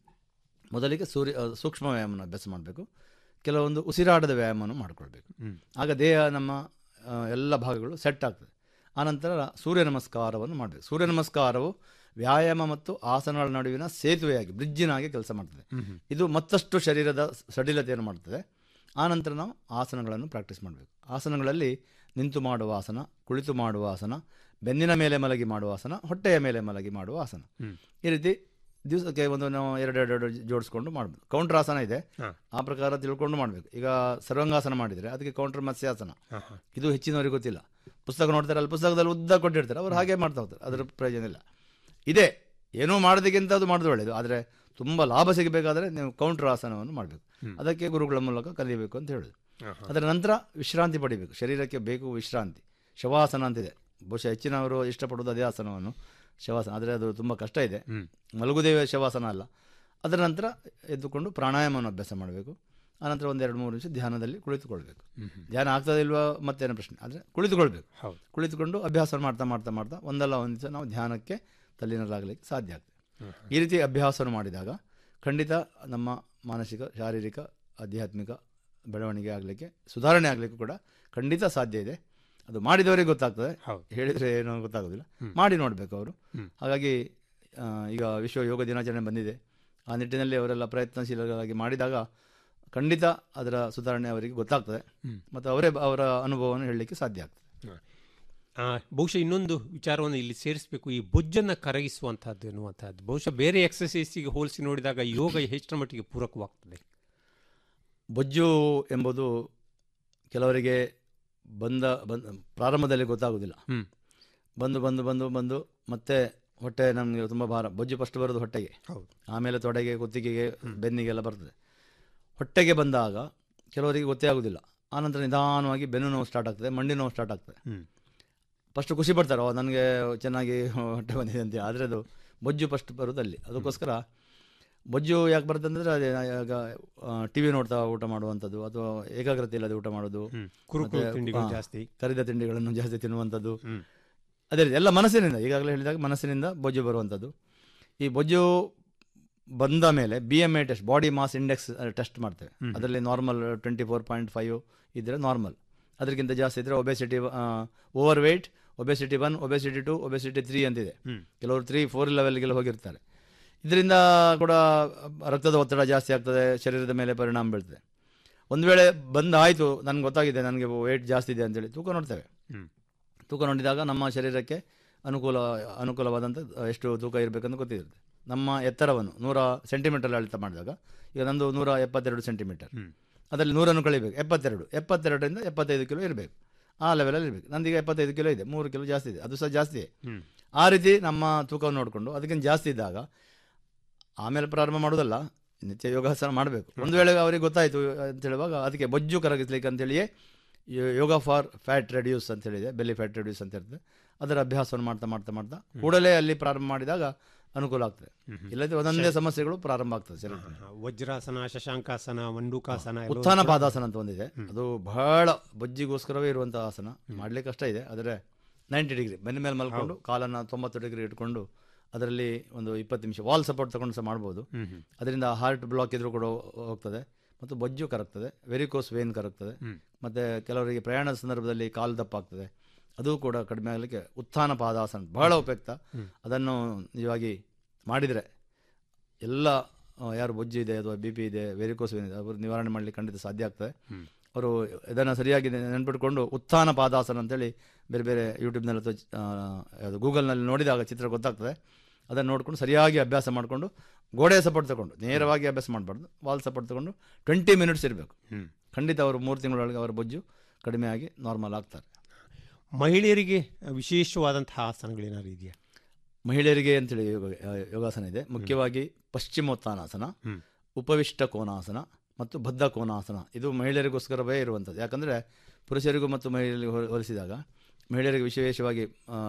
ಮೊದಲಿಗೆ ಸೂರ್ಯ ಆ, ಸೂಕ್ಷ್ಮ ವ್ಯಾಯಾಮನ ಅಭ್ಯಾಸ ಮಾಡಬೇಕು ಕೆಲವೊಂದು ಉಸಿರಾಟದ ವ್ಯಾಯಾಮವನ್ನು ಮಾಡಿಕೊಳ್ಬೇಕು ಹ್ಮ್. ಆಗ ದೇಹ ನಮ್ಮ ಆ, ಎಲ್ಲ ಭಾಗಗಳು ಸೆಟ್ ಆಗ್ತದೆ ಆನಂತರ ಸೂರ್ಯ ನಮಸ್ಕಾರವನ್ನು ಮಾಡಬೇಕು ಸೂರ್ಯ ನಮಸ್ಕಾರವು ವ್ಯಾಯಾಮ ಮತ್ತು ಆಸನಗಳ ನಡುವಿನ ಸೇತುವೆಯಾಗಿ ಬ್ರಿಡ್ಜಿನಾಗಿ ಕೆಲಸ ಮಾಡ್ತದೆ ಹ್ಮ್. ಇದು ಮತ್ತಷ್ಟು ಶರೀರದ ಸಡಿಲತೆಯನ್ನು ಮಾಡ್ತದೆ ಆನಂತರ ನಾವು ಆಸನಗಳನ್ನು ಪ್ರಾಕ್ಟೀಸ್ ಮಾಡಬೇಕು ಆಸನಗಳಲ್ಲಿ ನಿಂತು ಮಾಡುವ ಆಸನ ಕುಳಿತು ಮಾಡುವ ಆಸನ ಬೆನ್ನಿನ ಮೇಲೆ ಮಲಗಿ ಮಾಡುವ ಆಸನ ಹೊಟ್ಟೆಯ ಮೇಲೆ ಮಲಗಿ ಮಾಡುವ ಆಸನ ಹ್ಮ್. ಈ ರೀತಿ ದಿವಸಕ್ಕೆ ಒಂದು ನಾವು ಎರಡು ಎರಡು ಎರಡು ಜೋಡಿಸ್ಕೊಂಡು ಮಾಡ್ಬೋದು ಕೌಂಟರ್ ಆಸನ ಇದೆ ಹಾ. ಆ ಪ್ರಕಾರ ತಿಳ್ಕೊಂಡು ಮಾಡಬೇಕು ಈಗ ಸರ್ವಾಂಗಾಸನ ಮಾಡಿದರೆ ಅದಕ್ಕೆ ಕೌಂಟರ್ ಮತ್ಸ್ಯಾಸನ ಹಾ, ಹಾ. ಇದು ಹೆಚ್ಚಿನವರಿಗೆ ಗೊತ್ತಿಲ್ಲ ಪುಸ್ತಕ ನೋಡ್ತಾರೆ ಅಲ್ಲಿ ಪುಸ್ತಕದಲ್ಲಿ ಉದ್ದ ಕೊಟ್ಟಿರ್ತಾರೆ ಅವ್ರು ಹಾಗೆ ಮಾಡ್ತಾ ಹೋಗ್ತಾರೆ ಅದರ ಪ್ರಯೋಜನ ಇಲ್ಲ ಇದೆ ಏನೂ ಮಾಡೋದಕ್ಕಿಂತ ಅದು ಮಾಡೋದು ಒಳ್ಳೆಯದು ಆದರೆ ತುಂಬ ಲಾಭ ಸಿಗಬೇಕಾದ್ರೆ ನೀವು ಕೌಂಟರ್ ಆಸನವನ್ನು ಮಾಡಬೇಕು ಹ್ಮ್. ಅದಕ್ಕೆ ಗುರುಗಳ ಮೂಲಕ ಕಲಿಯಬೇಕು ಅಂತ ಹೇಳೋದು ಆಹಾ. ಅದರ ನಂತರ ವಿಶ್ರಾಂತಿ ಪಡಿಬೇಕು ಶರೀರಕ್ಕೆ ಬೇಕು ವಿಶ್ರಾಂತಿ ಶವಾಸನ ಅಂತಿದೆ ಬಹುಶಃ ಹೆಚ್ಚಿನವರು ಇಷ್ಟಪಡೋದು ಅದೇ ಆಸನವನ್ನು ಶವಾಸನ ಆದರೆ ಅದು ತುಂಬ ಕಷ್ಟ ಇದೆ ಹ್ಮ್. ಮಲಗುದೇ ಶವಾಸನ ಅಲ್ಲ ಅದರ ನಂತರ ಎದ್ದುಕೊಂಡು ಪ್ರಾಣಾಯಾಮವನ್ನು ಅಭ್ಯಾಸ ಮಾಡಬೇಕು ಆನಂತರ ಒಂದು ಎರಡು ಮೂರು ನಿಮಿಷ ಧ್ಯಾನದಲ್ಲಿ ಕುಳಿತುಕೊಳ್ಬೇಕು ಹ್ಮ್ ಹ್ಮ್. ಧ್ಯಾನ ಆಗ್ತದೆ ಇಲ್ವಾ ಮತ್ತೇನೋ ಪ್ರಶ್ನೆ ಆದರೆ ಕುಳಿತುಕೊಳ್ಬೇಕು ಹೌದು. ಕುಳಿತುಕೊಂಡು ಅಭ್ಯಾಸ ಮಾಡ್ತಾ ಮಾಡ್ತಾ ಮಾಡ್ತಾ ಒಂದಲ್ಲ ಒಂದು ದಿವಸ ನಾವು ಧ್ಯಾನಕ್ಕೆ ತಲ್ಲೀನರಾಗಲಿಕ್ಕೆ ಸಾಧ್ಯ ಆಗ್ತದೆ ಹ್ಮ್. ಈ ರೀತಿ ಅಭ್ಯಾಸವನ್ನು ಮಾಡಿದಾಗ ಖಂಡಿತ ನಮ್ಮ ಮಾನಸಿಕ ಶಾರೀರಿಕ ಆಧ್ಯಾತ್ಮಿಕ ಬೆಳವಣಿಗೆ ಆಗಲಿಕ್ಕೆ ಸುಧಾರಣೆ ಆಗಲಿಕ್ಕೂ ಕೂಡ ಖಂಡಿತ ಸಾಧ್ಯ ಇದೆ ಅದು ಮಾಡಿದವರಿಗೆ ಗೊತ್ತಾಗ್ತದೆ ಹೇಳಿದರೆ ಏನೋ ಗೊತ್ತಾಗೋದಿಲ್ಲ ಮಾಡಿ ನೋಡಬೇಕು ಅವರು ಹ್ಮ್. ಹಾಗಾಗಿ ಆ, ಈಗ ವಿಶ್ವ ಯೋಗ ದಿನಾಚರಣೆ ಬಂದಿದೆ ಆ ನಿಟ್ಟಿನಲ್ಲಿ ಅವರೆಲ್ಲ ಪ್ರಯತ್ನಶೀಲರಾಗಿ ಮಾಡಿದಾಗ ಖಂಡಿತ ಅದರ ಸುಧಾರಣೆ ಅವರಿಗೆ ಗೊತ್ತಾಗ್ತದೆ ಹ್ಮ್. ಮತ್ತು ಅವರೇ ಅವರ ಅನುಭವವನ್ನು ಹೇಳಲಿಕ್ಕೆ ಸಾಧ್ಯ ಆಗ್ತದೆ ಆ, ಬಹುಶಃ ಇನ್ನೊಂದು ವಿಚಾರವನ್ನು ಇಲ್ಲಿ ಸೇರಿಸಬೇಕು ಈ ಬೊಜ್ಜನ್ನು ಕರಗಿಸುವಂತಹದ್ದು ಎನ್ನುವಂತಹದ್ದು ಬಹುಶಃ ಬೇರೆ ಎಕ್ಸಸೈಸಿಗೆ ಹೋಲಿಸಿ ನೋಡಿದಾಗ ಯೋಗ ಹೆಚ್ಚಿನ ಮಟ್ಟಿಗೆ ಪೂರಕವಾಗ್ತದೆ ಬೊಜ್ಜು ಎಂಬುದು ಕೆಲವರಿಗೆ ಬಂದ ಬಂದ ಪ್ರಾರಂಭದಲ್ಲಿ ಗೊತ್ತಾಗೋದಿಲ್ಲ ಹ್ಮ್. ಬಂದು ಬಂದು ಬಂದು ಬಂದು ಮತ್ತೆ ಹೊಟ್ಟೆ ನಮಗೆ ತುಂಬ ಭಾರ ಬೊಜ್ಜು ಫಸ್ಟ್ ಬರೋದು ಹೊಟ್ಟೆಗೆ ಹೌದು. ಆಮೇಲೆ ತೊಡೆಗೆ ಕುತ್ತಿಗೆಗೆ ಬೆನ್ನಿಗೆಲ್ಲ ಬರ್ತದೆ ಹೊಟ್ಟೆಗೆ ಬಂದಾಗ ಕೆಲವರಿಗೆ ಗೊತ್ತೇ ಆಗೋದಿಲ್ಲ ಆನಂತರ ನಿಧಾನವಾಗಿ ಬೆನ್ನು ನೋವು ಸ್ಟಾರ್ಟ್ ಆಗ್ತದೆ ಮಂಡಿ ನೋವು ಸ್ಟಾರ್ಟ್ ಆಗ್ತದೆ ಹ್ಮ್. ಫಸ್ಟ್ ಖುಷಿ ಪಡ್ತಾರೆ ಓ ನನಗೆ ಚೆನ್ನಾಗಿ ಹೊಟ್ಟೆ ಬಂದಿದೆ ಅಂತ ಆದರೆ ಅದು ಬೊಜ್ಜು ಫಸ್ಟ್ ಬರೋದು ಅಲ್ಲಿ ಅದಕ್ಕೋಸ್ಕರ ಬೊಜ್ಜು ಯಾಕೆ ಬರುತ್ತೆ ಅಂದರೆ ಅದೇ ಈಗ ಟಿ ವಿ ನೋಡ್ತಾ ಊಟ ಮಾಡುವಂಥದ್ದು ಅಥವಾ ಏಕಾಗ್ರತೆ ಇಲ್ಲದೆ ಊಟ ಮಾಡೋದು ಕುರುಕುಲು ಮತ್ತೆ, ತಿಂಡಿಗಳು ಆ, ಜಾಸ್ತಿ. ಕರಿದ ತಿಂಡಿಗಳನ್ನು ಜಾಸ್ತಿ ತಿನ್ನುವಂಥದ್ದು ಅದೇ ರೀತಿ ಎಲ್ಲ ಮನಸ್ಸಿನಿಂದ ಈಗಾಗಲೇ ಹೇಳಿದಾಗ ಮನಸ್ಸಿನಿಂದ ಬೊಜ್ಜು ಬರುವಂಥದ್ದು ಈ ಬೊಜ್ಜು ಬಂದ ಮೇಲೆ B M A test body mass index test ಮಾಡ್ತೇವೆ ಹ್ಮ್. ಅದರಲ್ಲಿ normal twenty four point five ಇದ್ದರೆ ನಾರ್ಮಲ್ ಅದಕ್ಕಿಂತ ಜಾಸ್ತಿ ಇದ್ದರೆ obesity overweight obesity one obesity two obesity three ಅಂತಿದೆ ಹ್ಮ್. ಕೆಲವರು ತ್ರೀ ಫೋರ್ ಲೆವೆಲ್ಗೆಲ್ಲ ಹೋಗಿರ್ತಾರೆ ಇದರಿಂದ ಕೂಡ ರಕ್ತದ ಒತ್ತಡ ಜಾಸ್ತಿ ಆಗ್ತದೆ ಶರೀರದ ಮೇಲೆ ಪರಿಣಾಮ ಬೀಳ್ತದೆ ಒಂದು ವೇಳೆ ಬಂದಾಯಿತು ನನಗೆ ಗೊತ್ತಾಗಿದೆ ನನಗೆ ವೆಯ್ಟ್ ಜಾಸ್ತಿ ಇದೆ ಅಂತೇಳಿ ತೂಕ ನೋಡ್ತೇವೆ ಹ್ಮ್. ತೂಕ ನೋಡಿದಾಗ ನಮ್ಮ ಶರೀರಕ್ಕೆ ಅನುಕೂಲ ಅನುಕೂಲವಾದಂಥ ಎಷ್ಟು ತೂಕ ಇರಬೇಕಂತ ಗೊತ್ತಿರುತ್ತೆ ನಮ್ಮ ಎತ್ತರವನ್ನು ನೂರ ಸೆಂಟಿಮೀಟರ್ ಅಳತೆ ಮಾಡಿದಾಗ ಈಗ ನಂದು ನೂರ ಎಪ್ಪತ್ತೆರಡು ಸೆಂಟಿಮೀಟರ್ ಅದರಲ್ಲಿ ನೂರನ್ನು ಕಳಿಬೇಕು ಎಪ್ಪತ್ತೆರಡು ಎಪ್ಪತ್ತೆರಡರಿಂದ ಎಪ್ಪತ್ತೈದು ಕಿಲೋ ಇರಬೇಕು ಆ ಲೆವೆಲಲ್ಲಿ ಇರಬೇಕು ನಂದೀಗ ಎಪ್ಪತ್ತೈದು ಕಿಲೋ ಇದೆ ಮೂರು ಕಿಲೋ ಜಾಸ್ತಿ ಇದೆ ಅದು ಸಹ ಜಾಸ್ತಿಯೇ ಆ ರೀತಿ ನಮ್ಮ ತೂಕವನ್ನು ನೋಡಿಕೊಂಡು ಅದಕ್ಕಿಂತ ಜಾಸ್ತಿ ಇದ್ದಾಗ ಆಮೇಲೆ ಪ್ರಾರಂಭ ಮಾಡೋದಲ್ಲ ನಿತ್ಯ ಯೋಗಾಸನ ಮಾಡಬೇಕು ಒಂದು ವೇಳೆ ಅವರಿಗೆ ಗೊತ್ತಾಯಿತು ಅಂತ ಹೇಳುವಾಗ ಅದಕ್ಕೆ ಬೊಜ್ಜು ಕರಗಿಸ್ಲಿಕ್ಕೆ ಅಂತೇಳಿಯೇ ಯೋ- ಯೋಗ ಫಾರ್ ಫ್ಯಾಟ್ ರೆಡ್ಯೂಸ್ ಅಂತ ಹೇಳಿದೆ ಬೆಲ್ಲಿ ಫ್ಯಾಟ್ ರೆಡ್ಯೂಸ್ ಅಂತ ಇರ್ತದೆ ಅದರ ಅಭ್ಯಾಸವನ್ನು ಮಾಡ್ತಾ ಮಾಡ್ತಾ ಮಾಡ್ತಾ ಕೂಡಲೇ ಅಲ್ಲಿ ಪ್ರಾರಂಭ ಮಾಡಿದಾಗ ಅನುಕೂಲ ಆಗ್ತದೆ ಇಲ್ಲದೆ ಒಂದೊಂದೇ ಸಮಸ್ಯೆಗಳು ಪ್ರಾರಂಭ ಆಗ್ತದೆ ಶರೀರದಲ್ಲಿ. ವಜ್ರಾಸನ ಶಶಾಂಕಾಸನ ಮಂಡೂಕಾಸನ ಎಲ್ಲ ಉತ್ಥಾನ ಪಾದಾಸನ ಅಂತ ಒಂದಿದೆ ಅದು ಬಹಳ ಬೊಜ್ಜಿಗೋಸ್ಕರವೇ ಇರುವಂತಹ ಆಸನ ಮಾಡ್ಲಿಕ್ಕೆ ಕಷ್ಟ ಇದೆ ಆದರೆ ನೈಂಟಿ ಡಿಗ್ರಿ ಬೆನ್ನ ಮೇಲೆ ಮಲ್ಕೊಂಡು ಕಾಲನ್ನು ತೊಂಬತ್ತು ಡಿಗ್ರಿ ಇಟ್ಕೊಂಡು ಅದರಲ್ಲಿ ಒಂದು ಇಪ್ಪತ್ತು ನಿಮಿಷ ವಾಲ್ ಸಪೋರ್ಟ್ ತಗೊಂಡು ಸಹ ಮಾಡ್ಬೋದು ಹ್ಮ್ ಹ್ಮ್. ಅದರಿಂದ ಹಾರ್ಟ್ ಬ್ಲಾಕ್ ಇದ್ರೂ ಕೂಡ ಹೋಗ್ತದೆ ಮತ್ತು ಬೊಜ್ಜು ಕರಗ್ತದೆ ವೆರಿಕೋಸ್ ವೇನ್ ಕರಗ್ತದೆ ಹ್ಮ್. ಮತ್ತು ಕೆಲವರಿಗೆ ಪ್ರಯಾಣದ ಸಂದರ್ಭದಲ್ಲಿ ಕಾಲು ದಪ್ಪ ಆಗ್ತದೆ ಅದು ಕೂಡ ಕಡಿಮೆ ಆಗಲಿಕ್ಕೆ ಉತ್ಥಾನ ಪಾದಾಸನ ಬಹಳ ಉಪಯುಕ್ತ ಅದನ್ನು ನಿಜವಾಗಿ ಮಾಡಿದರೆ ಎಲ್ಲ ಆ, ಯಾರು ಬೊಜ್ಜು ಇದೆ ಅಥವಾ ಬಿ ಪಿ ಇದೆ ವೆರಿಕೋಸ್ ವೇನ್ ಇದೆ ಅವರು ನಿವಾರಣೆ ಮಾಡಲಿಕ್ಕೆ ಖಂಡಿತ ಸಾಧ್ಯ ಆಗ್ತದೆ ಹ್ಮ್. ಅವರು ಇದನ್ನು ಸರಿಯಾಗಿ ನೆ- ನೆನ್ಪಿಟ್ಕೊಂಡು ಉತ್ಥಾನ ಪಾದಾಸನ ಅಂತೇಳಿ ಬೇರೆ ಬೇರೆ ಯೂಟ್ಯೂಬ್ನಲ್ಲಿ ಅಥವಾ ಆ, ಯಾವುದು ಗೂಗಲ್ನಲ್ಲಿ ನೋಡಿದಾಗ ಚಿತ್ರ ಗೊತ್ತಾಗ್ತದೆ ಅದನ್ನು ನೋಡಿಕೊಂಡು ಸರಿಯಾಗಿ ಅಭ್ಯಾಸ ಮಾಡಿಕೊಂಡು ಗೋಡೆ ಸಪೋರ್ಟ್ ತಗೊಂಡು ನೇರವಾಗಿ ಅಭ್ಯಾಸ ಮಾಡಬಾರ್ದು ವಾಲ್ ಸಪೋರ್ಟ್ ತಗೊಂಡು ಟ್ವೆಂಟಿ ಮಿನಿಟ್ಸ್ ಇರಬೇಕು ಹ್ಮ್. ಖಂಡಿತ ಅವರು ಮೂರು ತಿಂಗಳೊಳಗೆ ಅವರ ಬೊಜ್ಜು ಕಡಿಮೆ ಆಗಿ ನಾರ್ಮಲ್ ಆಗ್ತಾರೆ ಮಹಿಳೆಯರಿಗೆ ವಿಶೇಷವಾದಂತಹ ಆಸನಗಳೇನಾದ್ರು ಇದೆಯಾ ಮಹಿಳೆಯರಿಗೆ ಅಂತೇಳಿ ಯೋಗ ಆ, ಯೋಗಾಸನ ಇದೆ ಮುಖ್ಯವಾಗಿ ಪಶ್ಚಿಮೋತ್ಥಾನಾಸನ ಹ್ಮ್. ಉಪವಿಷ್ಟ ಕೋನಾಸನ ಮತ್ತು ಬದ್ಧ ಕೋನಾಸನ ಇದು ಮಹಿಳೆಯರಿಗೋಸ್ಕರವೇ ಇರುವಂಥದ್ದು ಯಾಕಂದರೆ ಪುರುಷರಿಗೂ ಮತ್ತು ಮಹಿಳೆಯರಿಗೂ ಹೋಲ್- ಹೋಲಿಸಿದಾಗ ಮಹಿಳೆಯರಿಗೆ ವಿಶೇಷವಾಗಿ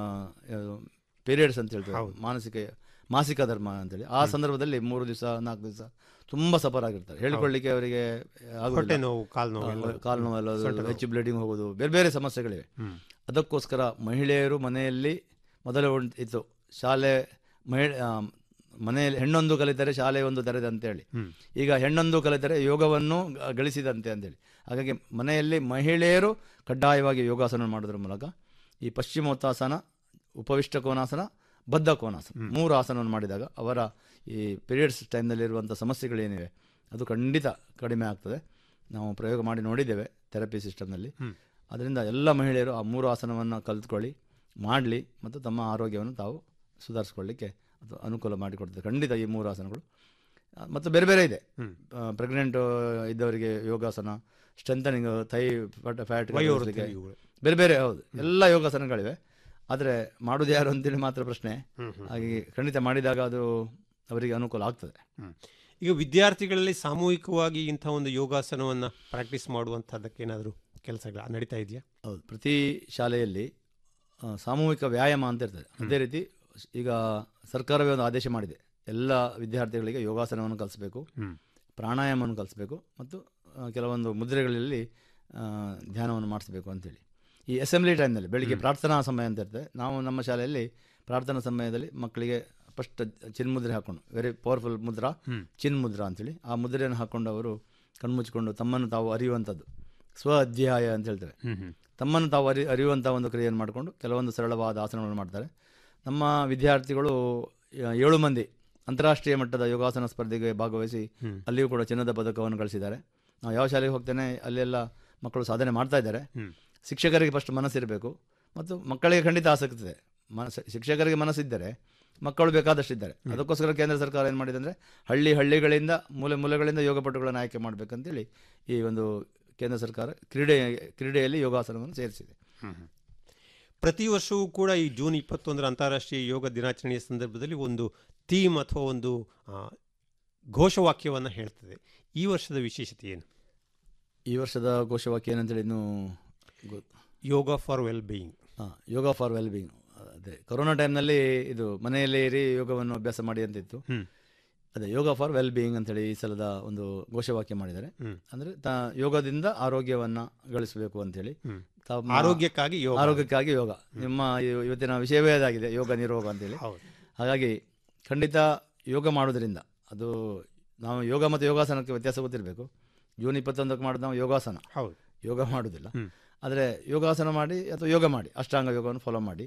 ಪೀರಿಯಡ್ಸ್ ಅಂತ ಹೇಳ್ತಾರೆ ಮಾನಸಿಕ ಮಾಸಿಕ ಧರ್ಮ ಅಂತೇಳಿ ಆ ಸಂದರ್ಭದಲ್ಲಿ ಮೂರು ದಿವಸ ನಾಲ್ಕು ದಿವಸ ತುಂಬ ಸಫರ್ ಆಗಿರ್ತಾರೆ ಹೇಳ್ಕೊಳ್ಳಿಕ್ಕೆ ಅವರಿಗೆ ಆಗುವುದಿಲ್ಲ. ಹೊಟ್ಟೆ ನೋವು, ಕಾಲು ನೋವು ಎಲ್ಲ. ಆ, ಕಾಲು ನೋವು ಎಲ್ಲ ಸೊಂಟ ನೋವು. ಹೆಚ್ಚು ಬ್ಲೀಡಿಂಗ್ ಹೋಗೋದು ಬೇರೆ ಬೇರೆ ಸಮಸ್ಯೆಗಳಿವೆ ಹ್ಮ್. ಅದಕ್ಕೋಸ್ಕರ ಮಹಿಳೆಯರು ಮನೆಯಲ್ಲಿ ಮೊದಲು ಉಂಟ್- ಇತ್ತು ಶಾಲೆ ಮಹಿಳೆ ಆ, ಮನೆಯಲ್ಲಿ ಹೆಣ್ಣೊಂದು ಕಲಿತರೆ ಶಾಲೆ ಒಂದು ತೆರೆದ ಅಂತೇಳಿ ಹ್ಮ್. ಈಗ ಹೆಣ್ಣೊಂದು ಕಲಿತರೆ ಯೋಗವನ್ನು ಗ- ಗಳಿಸಿದಂತೆ ಅಂತೇಳಿ ಹಾಗಾಗಿ ಮನೆಯಲ್ಲಿ ಮಹಿಳೆಯರು ಕಡ್ಡಾಯವಾಗಿ ಯೋಗಾಸನ ಮಾಡೋದ್ರ ಮೂಲಕ ಈ ಪಶ್ಚಿಮೋತ್ತಾಸನ ಉಪವಿಷ್ಟ ಕೋನಾಸನ ಬದ್ಧ ಕೋನಾಸನ ಮೂರು ಆಸನವನ್ನು ಮಾಡಿದಾಗ ಅವರ ಈ ಪೀರಿಯಡ್ಸ್ ಟೈಮ್ನಲ್ಲಿರುವಂಥ ಸಮಸ್ಯೆಗಳೇನಿವೆ ಅದು ಖಂಡಿತ ಕಡಿಮೆ ಆಗ್ತದೆ ನಾವು ಪ್ರಯೋಗ ಮಾಡಿ ನೋಡಿದ್ದೇವೆ ಥೆರಪಿ ಸಿಸ್ಟಮ್ನಲ್ಲಿ ಅದರಿಂದ ಎಲ್ಲ ಮಹಿಳೆಯರು ಆ ಮೂರು ಆಸನವನ್ನು ಕಲಿತ್ಕೊಳ್ಳಿ ಮಾಡಲಿ ಮತ್ತು ತಮ್ಮ ಆರೋಗ್ಯವನ್ನು ತಾವು ಸುಧಾರಿಸ್ಕೊಳ್ಳಿಕ್ಕೆ ಅದು ಅನುಕೂಲ ಮಾಡಿಕೊಡ್ತದೆ ಖಂಡಿತ ಈ ಮೂರು ಆಸನಗಳು ಆ, ಮತ್ತು ಬೇರೆ ಬೇರೆ ಇದೆ ಪ್ರೆಗ್ನೆಂಟ್ ಇದ್ದವರಿಗೆ ಯೋಗಾಸನ ಸ್ಟ್ರೆಂಥನಿಂಗ್ ಥೈ ಫ್ಯಾಟ್ ವಯೋವೃದ್ಧರಿಗೆ ಇವುಗಳು. ಬೇರೆ ಬೇರೆ ಹೌದು ಎಲ್ಲ ಯೋಗಾಸನಗಳಿವೆ ಆದರೆ ಮಾಡೋದು ಯಾರು ಅಂತೇಳಿ ಮಾತ್ರ ಪ್ರಶ್ನೆ ಹಾಗಾಗಿ ಖಂಡಿತ ಮಾಡಿದಾಗ ಅದು ಅವರಿಗೆ ಅನುಕೂಲ ಆಗ್ತದೆ ಈಗ ವಿದ್ಯಾರ್ಥಿಗಳಲ್ಲಿ ಸಾಮೂಹಿಕವಾಗಿ ಇಂಥ ಒಂದು ಯೋಗಾಸನವನ್ನು ಪ್ರಾಕ್ಟೀಸ್ ಮಾಡುವಂಥದ್ದಕ್ಕೆ ಏನಾದರೂ ಕೆಲಸಗಳು ನಡೀತಾ ಇದೆಯಾ ಹೌದು ಪ್ರತಿ ಶಾಲೆಯಲ್ಲಿ ಆ, ಸಾಮೂಹಿಕ ವ್ಯಾಯಾಮ ಅಂತ ಇರ್ತದೆ ಅದೇ ರೀತಿ ಈಗ ಸರ್ಕಾರವೇ ಒಂದು ಆದೇಶ ಮಾಡಿದೆ ಎಲ್ಲ ವಿದ್ಯಾರ್ಥಿಗಳಿಗೆ ಯೋಗಾಸನವನ್ನು ಕಲಿಸಬೇಕು ಹ್ಮ್. ಪ್ರಾಣಾಯಾಮವನ್ನು ಕಲಿಸಬೇಕು ಮತ್ತು ಆ, ಕೆಲವೊಂದು ಮುದ್ರೆಗಳಲ್ಲಿ ಆ, ಧ್ಯಾನವನ್ನು ಮಾಡಿಸಬೇಕು ಅಂತೇಳಿ ಈ ಅಸೆಂಬ್ಲಿ ಟೈಮ್ನಲ್ಲಿ ಬೆಳಿಗ್ಗೆ ಪ್ರಾರ್ಥನಾ ಸಮಯ ಅಂತ ಇರ್ತದೆ ನಾವು ನಮ್ಮ ಶಾಲೆಯಲ್ಲಿ ಪ್ರಾರ್ಥನಾ ಸಮಯದಲ್ಲಿ ಮಕ್ಕಳಿಗೆ ಫಸ್ಟ್ ಚಿನ್ಮುದ್ರೆ ಹಾಕೊಂಡು ವೆರಿ ಪವರ್ಫುಲ್ ಮುದ್ರಾ ಹ್ಮ್. ಚಿನ್ ಮುದ್ರಾ ಅಂತೇಳಿ ಆ ಮುದ್ರೆಯನ್ನು ಹಾಕೊಂಡು ಅವರು ಕಣ್ಮುಚ್ಚಿಕೊಂಡು ತಮ್ಮನ್ನು ತಾವು ಅರಿಯುವಂಥದ್ದು ಸ್ವ ಅಧ್ಯಾಯ ಅಂತ ಹೇಳ್ತಾರೆ ಹ್ಮ್ ಹ್ಮ್. ತಮ್ಮನ್ನು ತಾವು ಅರಿ ಅರಿಯುವಂಥ ಒಂದು ಕ್ರಿಯೆಯನ್ನು ಮಾಡಿಕೊಂಡು ಕೆಲವೊಂದು ಸರಳವಾದ ಆಸನಗಳನ್ನು ಮಾಡ್ತಾರೆ ನಮ್ಮ ವಿದ್ಯಾರ್ಥಿಗಳು ಆ, ಏಳು ಮಂದಿ ಅಂತಾರಾಷ್ಟ್ರೀಯ ಮಟ್ಟದ ಯೋಗಾಸನ ಸ್ಪರ್ಧೆಗೆ ಭಾಗವಹಿಸಿ ಹ್ಮ್. ಅಲ್ಲಿಯೂ ಕೂಡ ಚಿನ್ನದ ಪದಕವನ್ನು ಗಳಿಸಿದ್ದಾರೆ ನಾವು ಯಾವ ಶಾಲೆಗೆ ಹೋಗ್ತೇನೆ ಅಲ್ಲೆಲ್ಲ ಮಕ್ಕಳು ಸಾಧನೆ ಮಾಡ್ತಾ ಇದ್ದಾರೆ ಹ್ಮ್. ಶಿಕ್ಷಕರಿಗೆ ಫಸ್ಟ್ ಮನಸ್ಸಿರಬೇಕು ಮತ್ತು ಮಕ್ಕಳಿಗೆ ಖಂಡಿತ ಆಸಕ್ತಿ ಇದೆ ಮನಸ್ಸು ಶಿಕ್ಷಕರಿಗೆ ಮನಸ್ಸಿದ್ದರೆ ಮಕ್ಕಳು ಬೇಕಾದಷ್ಟಿದ್ದಾರೆ ಅದಕ್ಕೋಸ್ಕರ ಕೇಂದ್ರ ಸರ್ಕಾರ ಏನು ಮಾಡಿದೆ ಅಂದರೆ ಹಳ್ಳಿ ಹಳ್ಳಿಗಳಿಂದ ಮೂಲೆ ಮೂಲೆಗಳಿಂದ ಯೋಗಪಟುಗಳನ್ನು ಆಯ್ಕೆ ಮಾಡಬೇಕಂತೇಳಿ ಈ ಒಂದು ಕೇಂದ್ರ ಸರ್ಕಾರ ಕ್ರೀಡೆ ಕ್ರೀಡೆಯಲ್ಲಿ ಯೋಗಾಸನವನ್ನು ಸೇರಿಸಿದೆ ಪ್ರತಿ ವರ್ಷವೂ ಕೂಡ ಈ ಜೂನ್ ಇಪ್ಪತ್ತೊಂದರ ಅಂತಾರಾಷ್ಟ್ರೀಯ ಯೋಗ ದಿನಾಚರಣೆಯ ಸಂದರ್ಭದಲ್ಲಿ ಒಂದು ಥೀಮ್ ಅಥವಾ ಒಂದು ಆ, ಘೋಷವಾಕ್ಯವನ್ನು ಹೇಳ್ತದೆ ಈ ವರ್ಷದ ವಿಶೇಷತೆ ಏನು ಈ ವರ್ಷದ ಘೋಷವಾಕ್ಯ ಏನಂತೇಳಿ ಇನ್ನೂ ಯೋಗ ಫಾರ್ ವೆಲ್ ಬೀಯಿಂಗ್ ಹಾಂ ಯೋಗ ಫಾರ್ ವೆಲ್ ಬೀಯಿಂಗ್ ಅದೇ ಕೊರೋನಾ ಟೈಮ್ನಲ್ಲಿ ಇದು ಮನೆಯಲ್ಲೇ ಇರಿ ಯೋಗವನ್ನು ಅಭ್ಯಾಸ ಮಾಡಿ ಅಂತಿತ್ತು ಹ್ಮ್. ಅದೇ ಯೋಗ ಫಾರ್ ವೆಲ್ ಬೀಯಿಂಗ್ ಅಂತೇಳಿ ಈ ಸಲದ ಒಂದು ಘೋಷವಾಕ್ಯ ಮಾಡಿದ್ದಾರೆ ಹ್ಮ್. ಅಂದರೆ ತ ಯೋಗದಿಂದ ಆರೋಗ್ಯವನ್ನು ಗಳಿಸಬೇಕು ಅಂತೇಳಿ ಹ್ಮ್. ತಮ್ಮ- ಆರೋಗ್ಯಕ್ಕಾಗಿ ಯೋಗ. ಆರೋಗ್ಯಕ್ಕಾಗಿ ಯೋಗ ನಿಮ್ಮ ಇವ- ಇವತ್ತಿನ ವಿಷಯವೇ ಅದಾಗಿದೆ ಯೋಗ ನಿರೋಗ ಅಂತೇಳಿ ಹಾಗಾಗಿ ಖಂಡಿತ ಯೋಗ ಮಾಡೋದ್ರಿಂದ ಅದು ನಾವು ಯೋಗ ಮತ್ತು ಯೋಗಾಸನಕ್ಕೆ ವ್ಯತ್ಯಾಸ ಗೊತ್ತಿರಬೇಕು ಜೂನ್ ಇಪ್ಪತ್ತೊಂದಕ್ಕೆ ಮಾಡೋದು ನಾವು ಯೋಗಾಸನ ಹೌದು ಯೋಗ ಮಾಡೋದಿಲ್ಲ ಆದರೆ ಯೋಗಾಸನ ಮಾಡಿ ಅಥವಾ ಯೋಗ ಮಾಡಿ ಅಷ್ಟಾಂಗ ಯೋಗವನ್ನು ಫಾಲೋ ಮಾಡಿ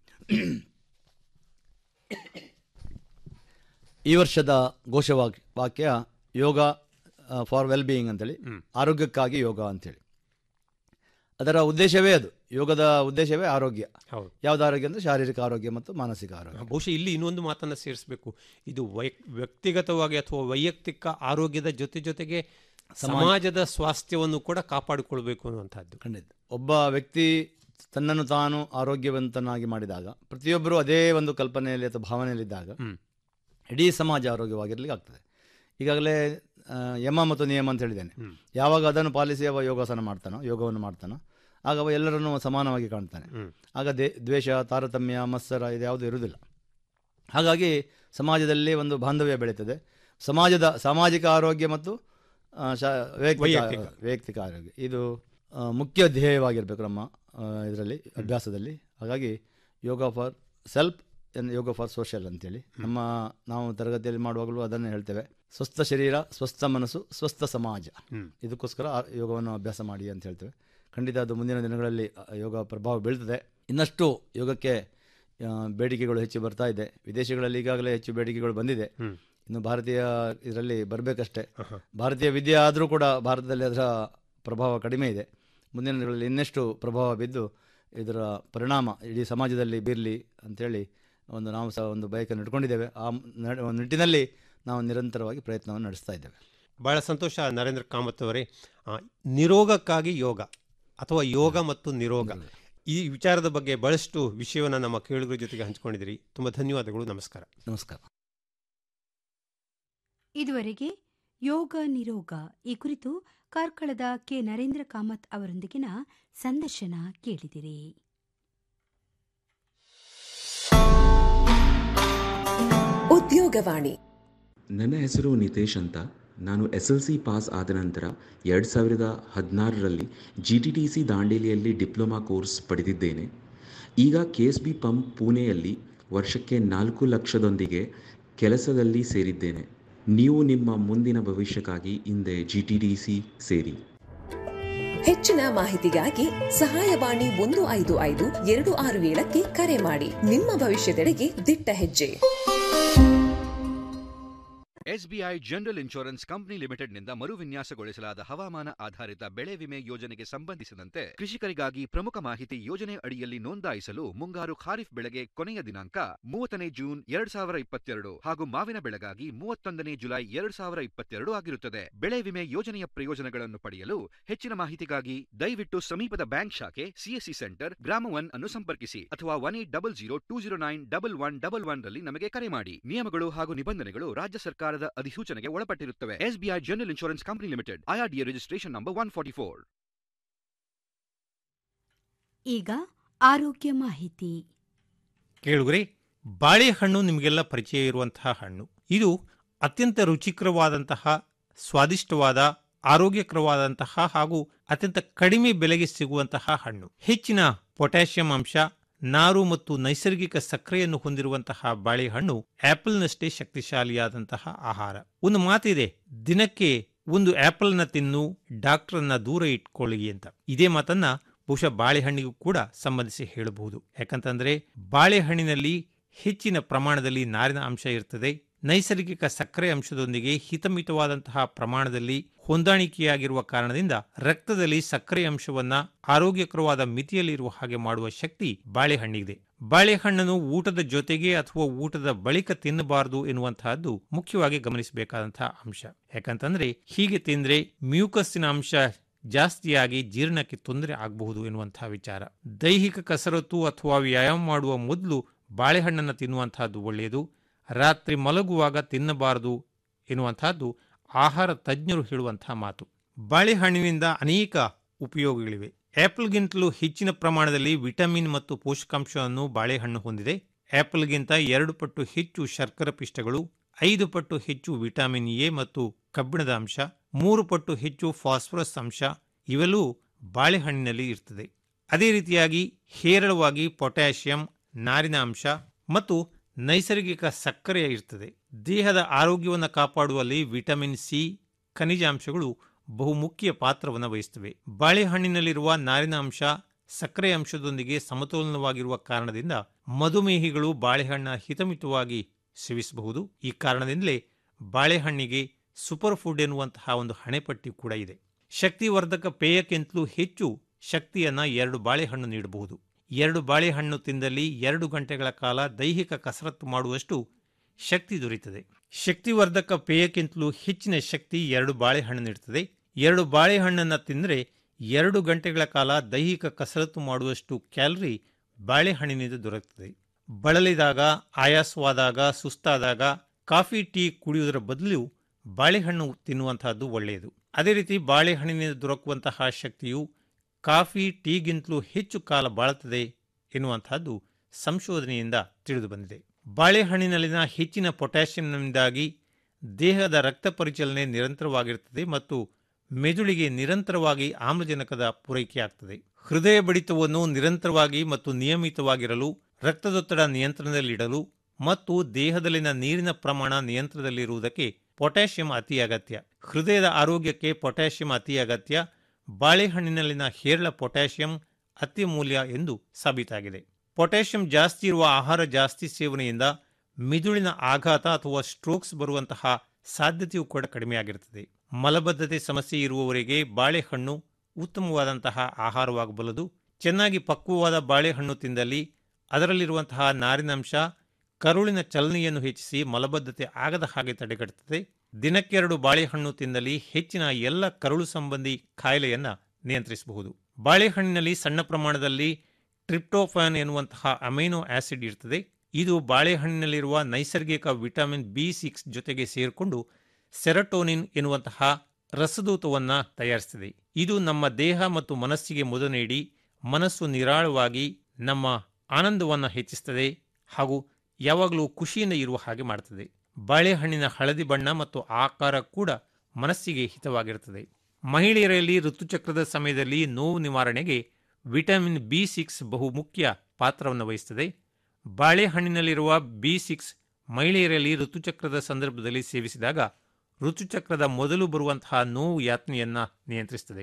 ಈ ವರ್ಷದ ಘೋಷವಾಕ್ಯ ವಾಕ್ಯ ಯೋಗ ಫಾರ್ ವೆಲ್ ಬೀಯಿಂಗ್ ಅಂತೇಳಿ ಆರೋಗ್ಯಕ್ಕಾಗಿ ಯೋಗ ಅಂತೇಳಿ ಅದರ ಉದ್ದೇಶವೇ ಅದು ಯೋಗದ ಉದ್ದೇಶವೇ ಆರೋಗ್ಯ ಹೌದು ಯಾವ್ದು ಆರೋಗ್ಯ ಅಂದರೆ ಶಾರೀರಿಕ ಆರೋಗ್ಯ ಮತ್ತು ಮಾನಸಿಕ ಆರೋಗ್ಯ ಬಹುಶಃ ಇಲ್ಲಿ ಇನ್ನೊಂದು ಮಾತನ್ನು ಸೇರಿಸಬೇಕು ಇದು ವೈ ವ್ಯಕ್ತಿಗತವಾಗಿ ಅಥವಾ ವೈಯಕ್ತಿಕ ಆರೋಗ್ಯದ ಜೊತೆ ಜೊತೆಗೆ ಸಮಾಜದ ಸ್ವಾಸ್ಥ್ಯವನ್ನು ಕೂಡ ಕಾಪಾಡಿಕೊಳ್ಬೇಕು ಅನ್ನುವಂಥದ್ದು ಖಂಡಿತ ಒಬ್ಬ ವ್ಯಕ್ತಿ ತನ್ನನ್ನು ತಾನು ಆರೋಗ್ಯವಂತನಾಗಿ ಮಾಡಿದಾಗ ಪ್ರತಿಯೊಬ್ಬರು ಅದೇ ಒಂದು ಕಲ್ಪನೆಯಲ್ಲಿ ಅಥವಾ ಭಾವನೆಯಲ್ಲಿದ್ದಾಗ ಇಡೀ ಸಮಾಜ ಆರೋಗ್ಯವಾಗಿರ್ಲಿಕ್ಕೆ ಆಗ್ತದೆ ಈಗಾಗಲೇ ಆ, ಯಮ ಮತ್ತು ನಿಯಮ ಅಂತ ಹೇಳಿದ್ದೇನೆ ಯಾವಾಗ ಅದನ್ನು ಪಾಲಿಸಿ ಅವ ಯೋಗಾಸನ ಮಾಡ್ತಾನೋ ಯೋಗವನ್ನು ಮಾಡ್ತಾನೋ ಆಗ ಅವ ಎಲ್ಲರನ್ನೂ ಸಮಾನವಾಗಿ ಕಾಣ್ತಾನೆ ಆಗ ದೇ ದ್ವೇಷ ತಾರತಮ್ಯ ಮತ್ಸರ ಇದು ಯಾವುದು ಇರುವುದಿಲ್ಲ ಹಾಗಾಗಿ ಸಮಾಜದಲ್ಲಿ ಒಂದು ಬಾಂಧವ್ಯ ಬೆಳೀತದೆ ಸಮಾಜದ ಸಾಮಾಜಿಕ ಆರೋಗ್ಯ ಮತ್ತು ಆ, ಶಾ ವೈಯಕ್ತಿಕ ವೈಯಕ್ತಿಕ. ವೈಯಕ್ತಿಕ ಆರೋಗ್ಯ ಇದು ಆ, ಮುಖ್ಯ ಧ್ಯೇಯವಾಗಿರಬೇಕು ನಮ್ಮ ಇದರಲ್ಲಿ ಅಭ್ಯಾಸದಲ್ಲಿ ಹಾಗಾಗಿ yoga for self and yoga for social ಅಂತೇಳಿ ನಮ್ಮ ನಾವು ತರಗತಿಯಲ್ಲಿ ಮಾಡುವಾಗಲೂ ಅದನ್ನೇ ಹೇಳ್ತೇವೆ ಸ್ವಸ್ಥ ಶರೀರ ಸ್ವಸ್ಥ ಮನಸ್ಸು ಸ್ವಸ್ಥ ಸಮಾಜ ಇದಕ್ಕೋಸ್ಕರ ಆ ಯೋಗವನ್ನು ಅಭ್ಯಾಸ ಮಾಡಿ ಅಂತ ಹೇಳ್ತೇವೆ ಖಂಡಿತ ಅದು ಮುಂದಿನ ದಿನಗಳಲ್ಲಿ ಆ, ಯೋಗ ಪ್ರಭಾವ ಬೀಳ್ತದೆ ಇನ್ನಷ್ಟು ಯೋಗಕ್ಕೆ ಆ, ಬೇಡಿಕೆಗಳು ಹೆಚ್ಚು ಬರ್ತಾ ಇದೆ ವಿದೇಶಗಳಲ್ಲಿ ಈಗಾಗಲೇ ಹೆಚ್ಚು ಬೇಡಿಕೆಗಳು ಬಂದಿದೆ ಇನ್ನು ಭಾರತೀಯ ಇದರಲ್ಲಿ ಬರಬೇಕಷ್ಟೇ ಭಾರತೀಯ ವಿದ್ಯೆ ಆದರೂ ಕೂಡ ಭಾರತದಲ್ಲಿ ಅದರ ಪ್ರಭಾವ ಕಡಿಮೆ ಇದೆ ಮುಂದಿನ ದಿನಗಳಲ್ಲಿ ಇನ್ನೆಷ್ಟು ಪ್ರಭಾವ ಬಿದ್ದು ಇದರ ಪರಿಣಾಮ ಇಡೀ ಸಮಾಜದಲ್ಲಿ ಬೀರಲಿ ಅಂಥೇಳಿ ಒಂದು ನಾವು ಸಹ ಒಂದು ಬಯಕನ್ನು ಇಟ್ಕೊಂಡಿದ್ದೇವೆ ಆ ನಡೆ- ಒಂದು ನಿಟ್ಟಿನಲ್ಲಿ ನಾವು ನಿರಂತರವಾಗಿ ಪ್ರಯತ್ನವನ್ನು ನಡೆಸ್ತಾ ಇದ್ದೇವೆ ಬಹಳ ಸಂತೋಷ ನರೇಂದ್ರ ಕಾಮತ್ ಅವರೇ ಆ, ನಿರೋಗಕ್ಕಾಗಿ ಯೋಗ ಅಥವಾ ಯೋಗ ಮತ್ತು ನಿರೋಗ ಈ ವಿಚಾರದ ಬಗ್ಗೆ ಬಹಳಷ್ಟು ವಿಷಯವನ್ನು ನಮ್ಮ ಕೇಳುಗರ ಜೊತೆಗೆ ಹಂಚಿಕೊಂಡಿದ್ದೀರಿ ತುಂಬ ಧನ್ಯವಾದಗಳು ನಮಸ್ಕಾರ ನಮಸ್ಕಾರ ಇದುವರೆಗೆ ಯೋಗ ನಿರೋಗ ಈ ಕುರಿತು ಕಾರ್ಕಳದ ಕೆ ನರೇಂದ್ರ ಕಾಮತ್ ಅವರೊಂದಿಗಿನ ಸಂದರ್ಶನ ಕೇಳಿದಿರಿ ಉದ್ಯೋಗವಾಣಿ ನನ್ನ ಹೆಸರು ನಿತೇಶ್ ಅಂತ ನಾನು ಎಸ್ ಎಲ್ ಸಿ ಪಾಸ್ ಆದ ನಂತರ ಎರಡು ಸಾವಿರದ ಹದಿನಾರರಲ್ಲಿ ಜಿ ಟಿ ಟಿ ಸಿ ದಾಂಡೇಲಿಯಲ್ಲಿ ಡಿಪ್ಲೊಮಾ ಕೋರ್ಸ್ ಪಡೆದಿದ್ದೇನೆ ಈಗ ಕೆ ಎಸ್ ಬಿ ಪಂಪ್ ಪುಣೆಯಲ್ಲಿ ವರ್ಷಕ್ಕೆ ನಾಲ್ಕು ಲಕ್ಷದೊಂದಿಗೆ ಕೆಲಸದಲ್ಲಿ ಸೇರಿದ್ದೇನೆ ನೀವು ನಿಮ್ಮ ಮುಂದಿನ ಭವಿಷ್ಯಕ್ಕಾಗಿ ಹಿಂದೆ ಜಿ ಟಿ ಟಿ ಸಿ ಸೇರಿ ಹೆಚ್ಚಿನ ಮಾಹಿತಿಗಾಗಿ ಸಹಾಯವಾಣಿ ಒಂದು ಐದು ಐದು ಎರಡು ಆರು ಏಳಕ್ಕೆ ಕರೆ ಮಾಡಿ ನಿಮ್ಮ ಭವಿಷ್ಯದೆಡೆಗೆ ದಿಟ್ಟ ಹೆಜ್ಜೆ ಎಸ್ಬಿಐ ಜನರಲ್ ಇನ್ಶೂರೆನ್ಸ್ ಕಂಪನಿ ಲಿಮಿಟೆಡ್ನಿಂದ ಮರುವಿನ್ಯಾಸಗೊಳಿಸಲಾದ ಹವಾಮಾನ ಆಧಾರಿತ ಬೆಳೆ ವಿಮೆ ಯೋಜನೆಗೆ ಸಂಬಂಧಿಸಿದಂತೆ ಕೃಷಿಕರಿಗಾಗಿ ಪ್ರಮುಖ ಮಾಹಿತಿ ಯೋಜನೆ ಅಡಿಯಲ್ಲಿ ನೋಂದಾಯಿಸಲು ಮುಂಗಾರು ಖಾರಿಫ್ ಬೆಳೆಗೆ ಕೊನೆಯ ದಿನಾಂಕ ಮೂವತ್ತನೇ ಜೂನ್ ಎರಡ್ ಸಾವಿರ ಇಪ್ಪತ್ತೆರಡು ಹಾಗೂ ಮಾವಿನ ಬೆಳೆಗಾಗಿ ಮೂವತ್ತೊಂದನೇ ಜುಲೈ ಎರಡ್ ಸಾವಿರ ಇಪ್ಪತ್ತೆರಡು ಆಗಿರುತ್ತದೆ ಬೆಳೆ ವಿಮೆ ಯೋಜನೆಯ ಪ್ರಯೋಜನಗಳನ್ನು ಪಡೆಯಲು ಹೆಚ್ಚಿನ ಮಾಹಿತಿಗಾಗಿ ದಯವಿಟ್ಟು ಸಮೀಪದ ಬ್ಯಾಂಕ್ ಶಾಖೆ ಸಿಎಸ್ಸಿ ಸೆಂಟರ್ ಗ್ರಾಮ ಒನ್ ಅನ್ನು ಸಂಪರ್ಕಿಸಿ ಅಥವಾ one eight double zero two zero nine double one double one ರಲ್ಲಿ ನಮಗೆ ಕರೆ ಮಾಡಿ ನಿಯಮಗಳು ಹಾಗೂ ನಿಬಂಧನೆಗಳು ರಾಜ್ಯ ಸರ್ಕಾರದ ಅಧಿಸೂಚನೆಗೆ ಒಳಪಟ್ಟಿರುತ್ತವೆ SBI general insurance company limited IRDA registration number one forty four ಈಗ ಆರೋಗ್ಯ ಮಾಹಿತಿ ಕೇಳುಗರೆ ಬಾಳೆಹಣ್ಣು ನಿಮಗೆಲ್ಲ ಪರಿಚಯ ಇರುವಂತಹ ಹಣ್ಣು ಇದು ಅತ್ಯಂತ ರುಚಿಕರವಾದಂತಹ ಸ್ವಾದಿಷ್ಟವಾದ ಆರೋಗ್ಯಕರವಾದಂತಹ ಹಾಗೂ ಅತ್ಯಂತ ಕಡಿಮೆ ಬೆಲೆಗೆ ಸಿಗುವಂತಹ ಹಣ್ಣು ಹೆಚ್ಚಿನ ಪೊಟ್ಯಾಷಿಯಂ ಅಂಶ ನಾರು ಮತ್ತು ನೈಸರ್ಗಿಕ ಸಕ್ಕರೆಯನ್ನು ಹೊಂದಿರುವಂತಹ ಬಾಳೆಹಣ್ಣು ಆಪಲ್ನಷ್ಟೇ ಶಕ್ತಿಶಾಲಿಯಾದಂತಹ ಆಹಾರ ಒಂದು ಮಾತಿದೆ ದಿನಕ್ಕೆ ಒಂದು ಆಪಲ್ನ ತಿನ್ನು ಡಾಕ್ಟರ್ನ ದೂರ ಇಟ್ಕೊಳ್ಳಿ ಅಂತ ಇದೇ ಮಾತನ್ನ ಬಹುಶಃ ಬಾಳೆಹಣ್ಣಿಗೂ ಕೂಡ ಸಂಬಂಧಿಸಿ ಹೇಳಬಹುದು ಯಾಕಂತಂದ್ರೆ ಬಾಳೆಹಣ್ಣಿನಲ್ಲಿ ಹೆಚ್ಚಿನ ಪ್ರಮಾಣದಲ್ಲಿ ನಾರಿನ ಅಂಶ ಇರ್ತದೆ ನೈಸರ್ಗಿಕ ಸಕ್ಕರೆ ಅಂಶದೊಂದಿಗೆ ಹಿತಮಿತವಾದಂತಹ ಪ್ರಮಾಣದಲ್ಲಿ ಹೊಂದಾಣಿಕೆಯಾಗಿರುವ ಕಾರಣದಿಂದ ರಕ್ತದಲ್ಲಿ ಸಕ್ಕರೆ ಅಂಶವನ್ನ ಆರೋಗ್ಯಕರವಾದ ಮಿತಿಯಲ್ಲಿರುವ ಹಾಗೆ ಮಾಡುವ ಶಕ್ತಿ ಬಾಳೆಹಣ್ಣಿಗಿದೆ ಬಾಳೆಹಣ್ಣನ್ನು ಊಟದ ಜೊತೆಗೆ ಅಥವಾ ಊಟದ ಬಳಿಕ ತಿನ್ನಬಾರದು ಎನ್ನುವಂತಹದ್ದು ಮುಖ್ಯವಾಗಿ ಗಮನಿಸಬೇಕಾದಂತಹ ಅಂಶ ಯಾಕಂತಂದ್ರೆ ಹೀಗೆ ತಿಂದ್ರೆ ಮ್ಯೂಕಸ್ಸಿನ ಅಂಶ ಜಾಸ್ತಿಯಾಗಿ ಜೀರ್ಣಕ್ಕೆ ತೊಂದರೆ ಆಗಬಹುದು ಎನ್ನುವಂತಹ ವಿಚಾರ ದೈಹಿಕ ಕಸರತ್ತು ಅಥವಾ ವ್ಯಾಯಾಮ ಮಾಡುವ ಮೊದಲು ಬಾಳೆಹಣ್ಣನ್ನು ತಿನ್ನುವಂತಹದ್ದು ಒಳ್ಳೆಯದು ರಾತ್ರಿ ಮಲಗುವಾಗ ತಿನ್ನಬಾರದು ಎನ್ನುವಂತಹದ್ದು ಆಹಾರ ತಜ್ಞರು ಹೇಳುವಂತಹ ಮಾತು ಬಾಳೆಹಣ್ಣಿನಿಂದ ಅನೇಕ ಉಪಯೋಗಗಳಿವೆ ಆಪಲ್ಗಿಂತಲೂ ಹೆಚ್ಚಿನ ಪ್ರಮಾಣದಲ್ಲಿ ವಿಟಮಿನ್ ಮತ್ತು ಪೋಷಕಾಂಶವನ್ನು ಬಾಳೆಹಣ್ಣು ಹೊಂದಿದೆ ಆಪಲ್ಗಿಂತ ಎರಡು ಪಟ್ಟು ಹೆಚ್ಚು ಶರ್ಕರ ಪಿಷ್ಟಗಳು ಐದು ಪಟ್ಟು ಹೆಚ್ಚು ವಿಟಮಿನ್ ಎ ಮತ್ತು ಕಬ್ಬಿಣದ ಅಂಶ ಮೂರು ಪಟ್ಟು ಹೆಚ್ಚು ಫಾಸ್ಫರಸ್ ಅಂಶ ಇವೆಲ್ಲೂ ಬಾಳೆಹಣ್ಣಿನಲ್ಲಿ ಇರ್ತದೆ ಅದೇ ರೀತಿಯಾಗಿ ಹೇರಳವಾಗಿ ಪೊಟ್ಯಾಷಿಯಂ ನಾರಿನ ಅಂಶ ಮತ್ತು ನೈಸರ್ಗಿಕ ಸಕ್ಕರೆ ಇರ್ತದೆ ದೇಹದ ಆರೋಗ್ಯವನ್ನು ಕಾಪಾಡುವಲ್ಲಿ ವಿಟಮಿನ್ ಸಿ ಖನಿಜಾಂಶಗಳು ಬಹುಮುಖ್ಯ ಪಾತ್ರವನ್ನು ವಹಿಸುತ್ತವೆ ಬಾಳೆಹಣ್ಣಿನಲ್ಲಿರುವ ನಾರಿನ ಅಂಶ ಸಕ್ಕರೆ ಅಂಶದೊಂದಿಗೆ ಸಮತೋಲನವಾಗಿರುವ ಕಾರಣದಿಂದ ಮಧುಮೇಹಿಗಳು ಬಾಳೆಹಣ್ಣ ಹಿತಮಿತವಾಗಿ ಸೇವಿಸಬಹುದು ಈ ಕಾರಣದಿಂದಲೇ ಬಾಳೆಹಣ್ಣಿಗೆ ಸೂಪರ್ ಫುಡ್ ಎನ್ನುವಂತಹ ಒಂದು ಹಣೆಪಟ್ಟಿ ಕೂಡ ಇದೆ ಶಕ್ತಿವರ್ಧಕ ಪೇಯಕ್ಕಿಂತಲೂ ಹೆಚ್ಚು ಶಕ್ತಿಯನ್ನು ಎರಡು ಬಾಳೆಹಣ್ಣು ನೀಡಬಹುದು ಎರಡು ಬಾಳೆಹಣ್ಣು ತಿಂದಲ್ಲಿ ಎರಡು ಗಂಟೆಗಳ ಕಾಲ ದೈಹಿಕ ಕಸರತ್ತು ಮಾಡುವಷ್ಟು ಶಕ್ತಿ ದೊರೆಯುತ್ತದೆ ಶಕ್ತಿವರ್ಧಕ ಪೇಯಕ್ಕಿಂತಲೂ ಹೆಚ್ಚಿನ ಶಕ್ತಿ ಎರಡು ಬಾಳೆಹಣ್ಣು ನೀಡುತ್ತದೆ ಎರಡು ಬಾಳೆಹಣ್ಣನ್ನು ತಿಂದರೆ ಎರಡು ಗಂಟೆಗಳ ಕಾಲ ದೈಹಿಕ ಕಸರತ್ತು ಮಾಡುವಷ್ಟು ಕ್ಯಾಲರಿ ಬಾಳೆಹಣ್ಣಿನಿಂದ ದೊರಕುತ್ತದೆ ಬಳಲಿದಾಗ ಆಯಾಸವಾದಾಗ ಸುಸ್ತಾದಾಗ ಕಾಫಿ ಟೀ ಕುಡಿಯುವುದರ ಬದಲು ಬಾಳೆಹಣ್ಣು ತಿನ್ನುವಂತಹದ್ದು ಒಳ್ಳೆಯದು ಅದೇ ರೀತಿ ಬಾಳೆಹಣ್ಣಿನಿಂದ ದೊರಕುವಂತಹ ಶಕ್ತಿಯು ಕಾಫಿ ಟೀಗಿಂತಲೂ ಹೆಚ್ಚು ಕಾಲ ಬಾಳುತ್ತದೆ ಎನ್ನುವಂತಹದ್ದು ಸಂಶೋಧನೆಯಿಂದ ತಿಳಿದು ಬಂದಿದೆ ಬಾಳೆಹಣ್ಣಿನಲ್ಲಿನ ಹೆಚ್ಚಿನ ಪೊಟ್ಯಾಷಿಯಂನಿಂದಾಗಿ ದೇಹದ ರಕ್ತ ಪರಿಚಲನೆ ನಿರಂತರವಾಗಿರುತ್ತದೆ ಮತ್ತು ಮೆದುಳಿಗೆ ನಿರಂತರವಾಗಿ ಆಮ್ಲಜನಕದ ಪೂರೈಕೆಯಾಗ್ತದೆ ಹೃದಯ ಬಡಿತವನ್ನು ನಿರಂತರವಾಗಿ ಮತ್ತು ನಿಯಮಿತವಾಗಿರಲು ರಕ್ತದೊತ್ತಡ ನಿಯಂತ್ರಣದಲ್ಲಿಡಲು ಮತ್ತು ದೇಹದಲ್ಲಿನ ನೀರಿನ ಪ್ರಮಾಣ ನಿಯಂತ್ರಣದಲ್ಲಿರುವುದಕ್ಕೆ ಪೊಟ್ಯಾಷಿಯಂ ಅತಿ ಅಗತ್ಯ ಹೃದಯದ ಆರೋಗ್ಯಕ್ಕೆ ಪೊಟ್ಯಾಷಿಯಂ ಅತಿ ಅಗತ್ಯ ಬಾಳೆಹಣ್ಣಿನಲ್ಲಿನ ಹೇರಳ ಪೊಟ್ಯಾಷಿಯಂ ಅತ್ಯಮೂಲ್ಯ ಎಂದು ಸಾಬೀತಾಗಿದೆ ಪೊಟ್ಯಾಷಿಯಂ ಜಾಸ್ತಿ ಇರುವ ಆಹಾರ ಜಾಸ್ತಿ ಸೇವನೆಯಿಂದ ಮಿದುಳಿನ ಆಘಾತ ಅಥವಾ ಸ್ಟ್ರೋಕ್ಸ್ ಬರುವಂತಹ ಸಾಧ್ಯತೆಯೂ ಕೂಡ ಕಡಿಮೆಯಾಗಿರುತ್ತದೆ ಮಲಬದ್ಧತೆ ಸಮಸ್ಯೆ ಇರುವವರಿಗೆ ಬಾಳೆಹಣ್ಣು ಉತ್ತಮವಾದಂತಹ ಆಹಾರವಾಗಬಲ್ಲದು ಚೆನ್ನಾಗಿ ಪಕ್ವವಾದ ಬಾಳೆಹಣ್ಣು ತಿಂದಲ್ಲಿ ಅದರಲ್ಲಿರುವಂತಹ ನಾರಿನಂಶ ಕರುಳಿನ ಚಲನೆಯನ್ನು ಹೆಚ್ಚಿಸಿ ಮಲಬದ್ಧತೆ ಆಗದ ಹಾಗೆ ತಡೆಗಟ್ಟುತ್ತದೆ ದಿನಕ್ಕೆರಡು ಬಾಳೆಹಣ್ಣು ತಿಂದಲ್ಲಿ ಹೆಚ್ಚಿನ ಎಲ್ಲ ಕರುಳು ಸಂಬಂಧಿ ಕಾಯಿಲೆಯನ್ನು ನಿಯಂತ್ರಿಸಬಹುದು ಬಾಳೆಹಣ್ಣಿನಲ್ಲಿ ಸಣ್ಣ ಪ್ರಮಾಣದಲ್ಲಿ ಟ್ರಿಪ್ಟೋಫಾನ್ ಎನ್ನುವಂತಹ ಅಮೈನೋ ಆಸಿಡ್ ಇರ್ತದೆ ಇದು ಬಾಳೆಹಣ್ಣಿನಲ್ಲಿರುವ ನೈಸರ್ಗಿಕ ವಿಟಮಿನ್ ಬಿ ಸಿಕ್ಸ್ ಜೊತೆಗೆ ಸೇರಿಕೊಂಡು ಸೆರಟೋನಿನ್ ಎನ್ನುವಂತಹ ರಸದೂತವನ್ನು ತಯಾರಿಸುತ್ತದೆ ಇದು ನಮ್ಮ ದೇಹ ಮತ್ತು ಮನಸ್ಸಿಗೆ ಮುದ ನೀಡಿ ಮನಸ್ಸು ನಿರಾಳವಾಗಿ ನಮ್ಮ ಆನಂದವನ್ನು ಹೆಚ್ಚಿಸುತ್ತದೆ ಹಾಗೂ ಯಾವಾಗಲೂ ಖುಷಿಯಿಂದ ಇರುವ ಹಾಗೆ ಮಾಡುತ್ತದೆ ಬಾಳೆಹಣ್ಣಿನ ಹಳದಿ ಬಣ್ಣ ಮತ್ತು ಆಕಾರ ಕೂಡ ಮನಸ್ಸಿಗೆ ಹಿತವಾಗಿರುತ್ತದೆ ಮಹಿಳೆಯರಲ್ಲಿ ಋತುಚಕ್ರದ ಸಮಯದಲ್ಲಿ ನೋವು ನಿವಾರಣೆಗೆ ವಿಟಮಿನ್ ಬಿ ಸಿಕ್ಸ್ ಬಹು ಮುಖ್ಯ ಪಾತ್ರವನ್ನು ವಹಿಸುತ್ತದೆ ಬಾಳೆಹಣ್ಣಿನಲ್ಲಿರುವ ಬಿ ಸಿಕ್ಸ್ ಮಹಿಳೆಯರಲ್ಲಿ ಋತುಚಕ್ರದ ಸಂದರ್ಭದಲ್ಲಿ ಸೇವಿಸಿದಾಗ ಋತುಚಕ್ರದ ಮೊದಲು ಬರುವಂತಹ ನೋವು ಯಾತನೆಯನ್ನು ನಿಯಂತ್ರಿಸುತ್ತದೆ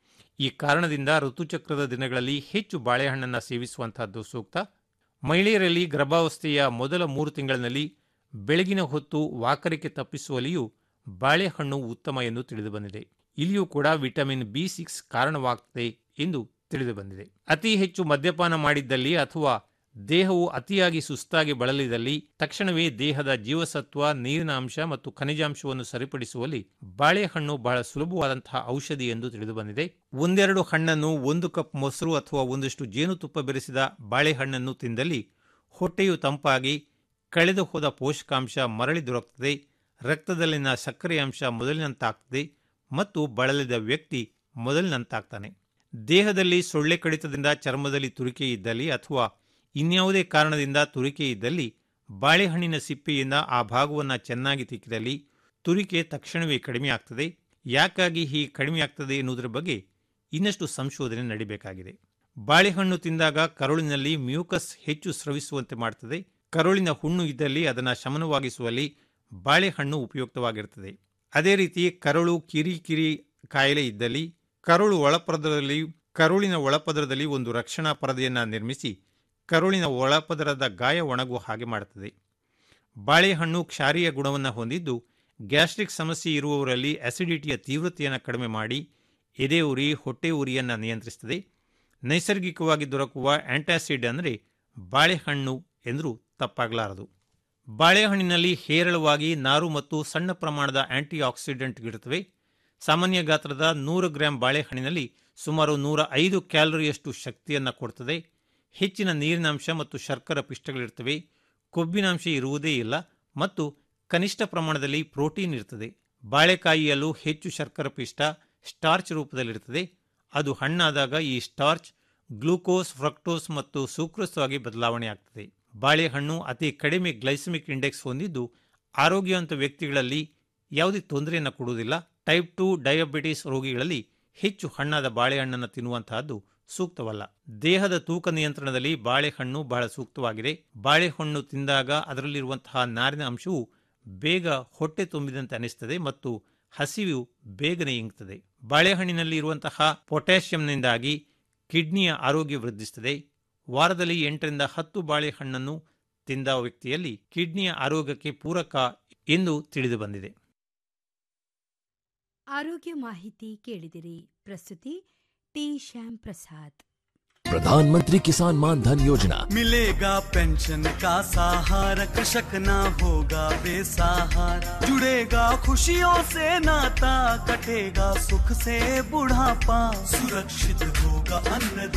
ಈ ಕಾರಣದಿಂದ ಋತುಚಕ್ರದ ದಿನಗಳಲ್ಲಿ ಹೆಚ್ಚು ಬಾಳೆಹಣ್ಣನ್ನು ಸೇವಿಸುವಂತಹದ್ದು ಸೂಕ್ತ ಮಹಿಳೆಯರಲ್ಲಿ ಗರ್ಭಾವಸ್ಥೆಯ ಮೊದಲ ಮೂರು ತಿಂಗಳಿನಲ್ಲಿ ಬೆಳಗಿನ ಹೊತ್ತು ವಾಕರಿಕೆ ತಪ್ಪಿಸುವಲ್ಲಿಯೂ ಬಾಳೆಹಣ್ಣು ಉತ್ತಮ ಎಂದು ತಿಳಿದುಬಂದಿದೆ ಇಲ್ಲಿಯೂ ಕೂಡ ವಿಟಮಿನ್ ಬಿ ಸಿಕ್ಸ್ ಕಾರಣವಾಗುತ್ತದೆ ಎಂದು ತಿಳಿದುಬಂದಿದೆ ಅತಿ ಹೆಚ್ಚು ಮದ್ಯಪಾನ ಮಾಡಿದ್ದಲ್ಲಿ ಅಥವಾ ದೇಹವು ಅತಿಯಾಗಿ ಸುಸ್ತಾಗಿ ಬಳಲಿದಲ್ಲಿ ತಕ್ಷಣವೇ ದೇಹದ ಜೀವಸತ್ವ ನೀರಿನ ಅಂಶ ಮತ್ತು ಖನಿಜಾಂಶವನ್ನು ಸರಿಪಡಿಸುವಲ್ಲಿ ಬಾಳೆಹಣ್ಣು ಬಹಳ ಸುಲಭವಾದಂತಹ ಔಷಧಿ ಎಂದು ತಿಳಿದುಬಂದಿದೆ ಒಂದೆರಡು ಹಣ್ಣನ್ನು ಒಂದು ಕಪ್ ಮೊಸರು ಅಥವಾ ಒಂದಷ್ಟು ಜೇನುತುಪ್ಪ ಬೆರೆಸಿದ ಬಾಳೆಹಣ್ಣನ್ನು ತಿಂದಲ್ಲಿ ಹೊಟ್ಟೆಯು ತಂಪಾಗಿ ಕಳೆದು ಹೋದ ಪೋಷಕಾಂಶ ಮರಳಿ ದೊರಕುತ್ತದೆ ರಕ್ತದಲ್ಲಿನ ಸಕ್ಕರೆ ಅಂಶ ಮೊದಲಿನಂತಾಗ್ತದೆ ಮತ್ತು ಬಳಲಿದ ವ್ಯಕ್ತಿ ಮೊದಲಿನಂತಾಗ್ತಾನೆ ದೇಹದಲ್ಲಿ ಸೊಳ್ಳೆ ಕಡಿತದಿಂದ ಚರ್ಮದಲ್ಲಿ ತುರಿಕೆ ಇದ್ದಲ್ಲಿ ಅಥವಾ ಇನ್ಯಾವುದೇ ಕಾರಣದಿಂದ ತುರಿಕೆ ಇದ್ದಲ್ಲಿ ಬಾಳೆಹಣ್ಣಿನ ಸಿಪ್ಪೆಯಿಂದ ಆ ಭಾಗವನ್ನು ಚೆನ್ನಾಗಿ ತಿಕ್ಕಿದಲ್ಲಿ ತುರಿಕೆ ತಕ್ಷಣವೇ ಕಡಿಮೆ ಆಗ್ತದೆ ಯಾಕಾಗಿ ಹೀಗೆ ಕಡಿಮೆ ಆಗ್ತದೆ ಎನ್ನುವುದರ ಬಗ್ಗೆ ಇನ್ನಷ್ಟು ಸಂಶೋಧನೆ ನಡಿಬೇಕಾಗಿದೆ ಬಾಳೆಹಣ್ಣು ತಿಂದಾಗ ಕರುಳಿನಲ್ಲಿ ಮ್ಯೂಕಸ್ ಹೆಚ್ಚು ಸ್ರವಿಸುವಂತೆ ಮಾಡ್ತದೆ ಕರುಳಿನ ಹುಣ್ಣು ಇದ್ದಲ್ಲಿ ಅದನ್ನು ಶಮನವಾಗಿಸುವಲ್ಲಿ ಬಾಳೆಹಣ್ಣು ಉಪಯುಕ್ತವಾಗಿರುತ್ತದೆ ಅದೇ ರೀತಿ ಕರುಳು ಕಿರಿಕಿರಿ ಕಾಯಿಲೆ ಇದ್ದಲ್ಲಿ ಕರುಳು ಒಳಪದರದಲ್ಲಿ ಕರುಳಿನ ಒಳಪದರದಲ್ಲಿ ಒಂದು ರಕ್ಷಣಾ ಪರದೆಯನ್ನು ನಿರ್ಮಿಸಿ ಕರುಳಿನ ಒಳಪದರದ ಗಾಯ ಒಣಗುವ ಹಾಗೆ ಮಾಡುತ್ತದೆ ಬಾಳೆಹಣ್ಣು ಕ್ಷಾರೀಯ ಗುಣವನ್ನು ಹೊಂದಿದ್ದು ಗ್ಯಾಸ್ಟ್ರಿಕ್ ಸಮಸ್ಯೆ ಇರುವವರಲ್ಲಿ ಅಸಿಡಿಟಿಯ ತೀವ್ರತೆಯನ್ನು ಕಡಿಮೆ ಮಾಡಿ ಎದೆ ಉರಿ ಹೊಟ್ಟೆ ಉರಿಯನ್ನು ನಿಯಂತ್ರಿಸುತ್ತದೆ ನೈಸರ್ಗಿಕವಾಗಿ ದೊರಕುವ ಆಂಟಾಸಿಡ್ ಅಂದರೆ ಬಾಳೆಹಣ್ಣು ಎಂದರೂ ತಪ್ಪಾಗಲಾರದು ಬಾಳೆಹಣ್ಣಿನಲ್ಲಿ ಹೇರಳವಾಗಿ ನಾರು ಮತ್ತು ಸಣ್ಣ ಪ್ರಮಾಣದ ಆಂಟಿ ಆಕ್ಸಿಡೆಂಟ್ಗಳಿರುತ್ತವೆ ಸಾಮಾನ್ಯ ಗಾತ್ರದ ನೂರು ಗ್ರಾಂ ಬಾಳೆಹಣ್ಣಿನಲ್ಲಿ ಸುಮಾರು ನೂರ ಐದು ಕ್ಯಾಲರಿಯಷ್ಟು ಶಕ್ತಿಯನ್ನು ಕೊಡ್ತದೆ ಹೆಚ್ಚಿನ ನೀರಿನಾಂಶ ಮತ್ತು ಶರ್ಕರ ಪಿಷ್ಟಗಳಿರ್ತವೆ ಕೊಬ್ಬಿನಾಂಶ ಇರುವುದೇ ಇಲ್ಲ ಮತ್ತು ಕನಿಷ್ಠ ಪ್ರಮಾಣದಲ್ಲಿ ಪ್ರೋಟೀನ್ ಇರ್ತದೆ ಬಾಳೆಕಾಯಿಯಲ್ಲೂ ಹೆಚ್ಚು ಶರ್ಕರ ಪಿಷ್ಟ ಸ್ಟಾರ್ಚ್ ರೂಪದಲ್ಲಿರ್ತದೆ ಅದು ಹಣ್ಣಾದಾಗ ಈ ಸ್ಟಾರ್ಚ್ ಗ್ಲೂಕೋಸ್ ಫ್ರಕ್ಟೋಸ್ ಮತ್ತು ಸೂಕ್ರೋಸ್ ಆಗಿ ಬದಲಾವಣೆ ಆಗ್ತದೆ ಬಾಳೆಹಣ್ಣು ಅತಿ ಕಡಿಮೆ ಗ್ಲೈಸಮಿಕ್ ಇಂಡೆಕ್ಸ್ ಹೊಂದಿದ್ದು ಆರೋಗ್ಯವಂತ ವ್ಯಕ್ತಿಗಳಲ್ಲಿ ಯಾವುದೇ ತೊಂದರೆಯನ್ನು ಕೊಡುವುದಿಲ್ಲ ಟೈಪ್ ಟು ಡಯಾಬಿಟಿಸ್ ರೋಗಿಗಳಲ್ಲಿ ಹೆಚ್ಚು ಹಣ್ಣಾದ ಬಾಳೆಹಣ್ಣನ್ನು ತಿನ್ನುವಂತಹದ್ದು ಸೂಕ್ತವಲ್ಲ ದೇಹದ ತೂಕ ನಿಯಂತ್ರಣದಲ್ಲಿ ಬಾಳೆಹಣ್ಣು ಬಹಳ ಸೂಕ್ತವಾಗಿದೆ ಬಾಳೆಹಣ್ಣು ತಿಂದಾಗ ಅದರಲ್ಲಿರುವಂತಹ ನಾರಿನ ಅಂಶವು ಬೇಗ ಹೊಟ್ಟೆ ತುಂಬಿದಂತೆ ಅನಿಸ್ತದೆ ಮತ್ತು ಹಸಿವು ಬೇಗನೆ ಇಂಗ್ತದೆ ಬಾಳೆಹಣ್ಣಿನಲ್ಲಿ ಇರುವಂತಹ ಪೊಟ್ಯಾಷಿಯಂನಿಂದಾಗಿ ಕಿಡ್ನಿಯ ಆರೋಗ್ಯ ವೃದ್ಧಿಸುತ್ತದೆ ವಾರದಲ್ಲಿ ಎಂಟರಿಂದ ಹತ್ತು ಬಾಳೆಹಣ್ಣನ್ನು ತಿಂದ ವ್ಯಕ್ತಿಯಲ್ಲಿ ಕಿಡ್ನಿಯ ಆರೋಗ್ಯಕ್ಕೆ ಪೂರಕ ಎಂದು ತಿಳಿದು ಬಂದಿದೆ ಆರೋಗ್ಯ ಮಾಹಿತಿ ಕೇಳಿದಿರಿ ಪ್ರಸ್ತುತಿ ಟಿ ಶ್ಯಾಮ್ ಪ್ರಸಾದ್ प्रधानमंत्री किसान मान धन योजना मिलेगा पेंशन का सहारा कृषक ना होगा बेसहारा जुड़ेगा खुशियों से नाता कटेगा सुख से बुढ़ापा सुरक्षित होगा अन्न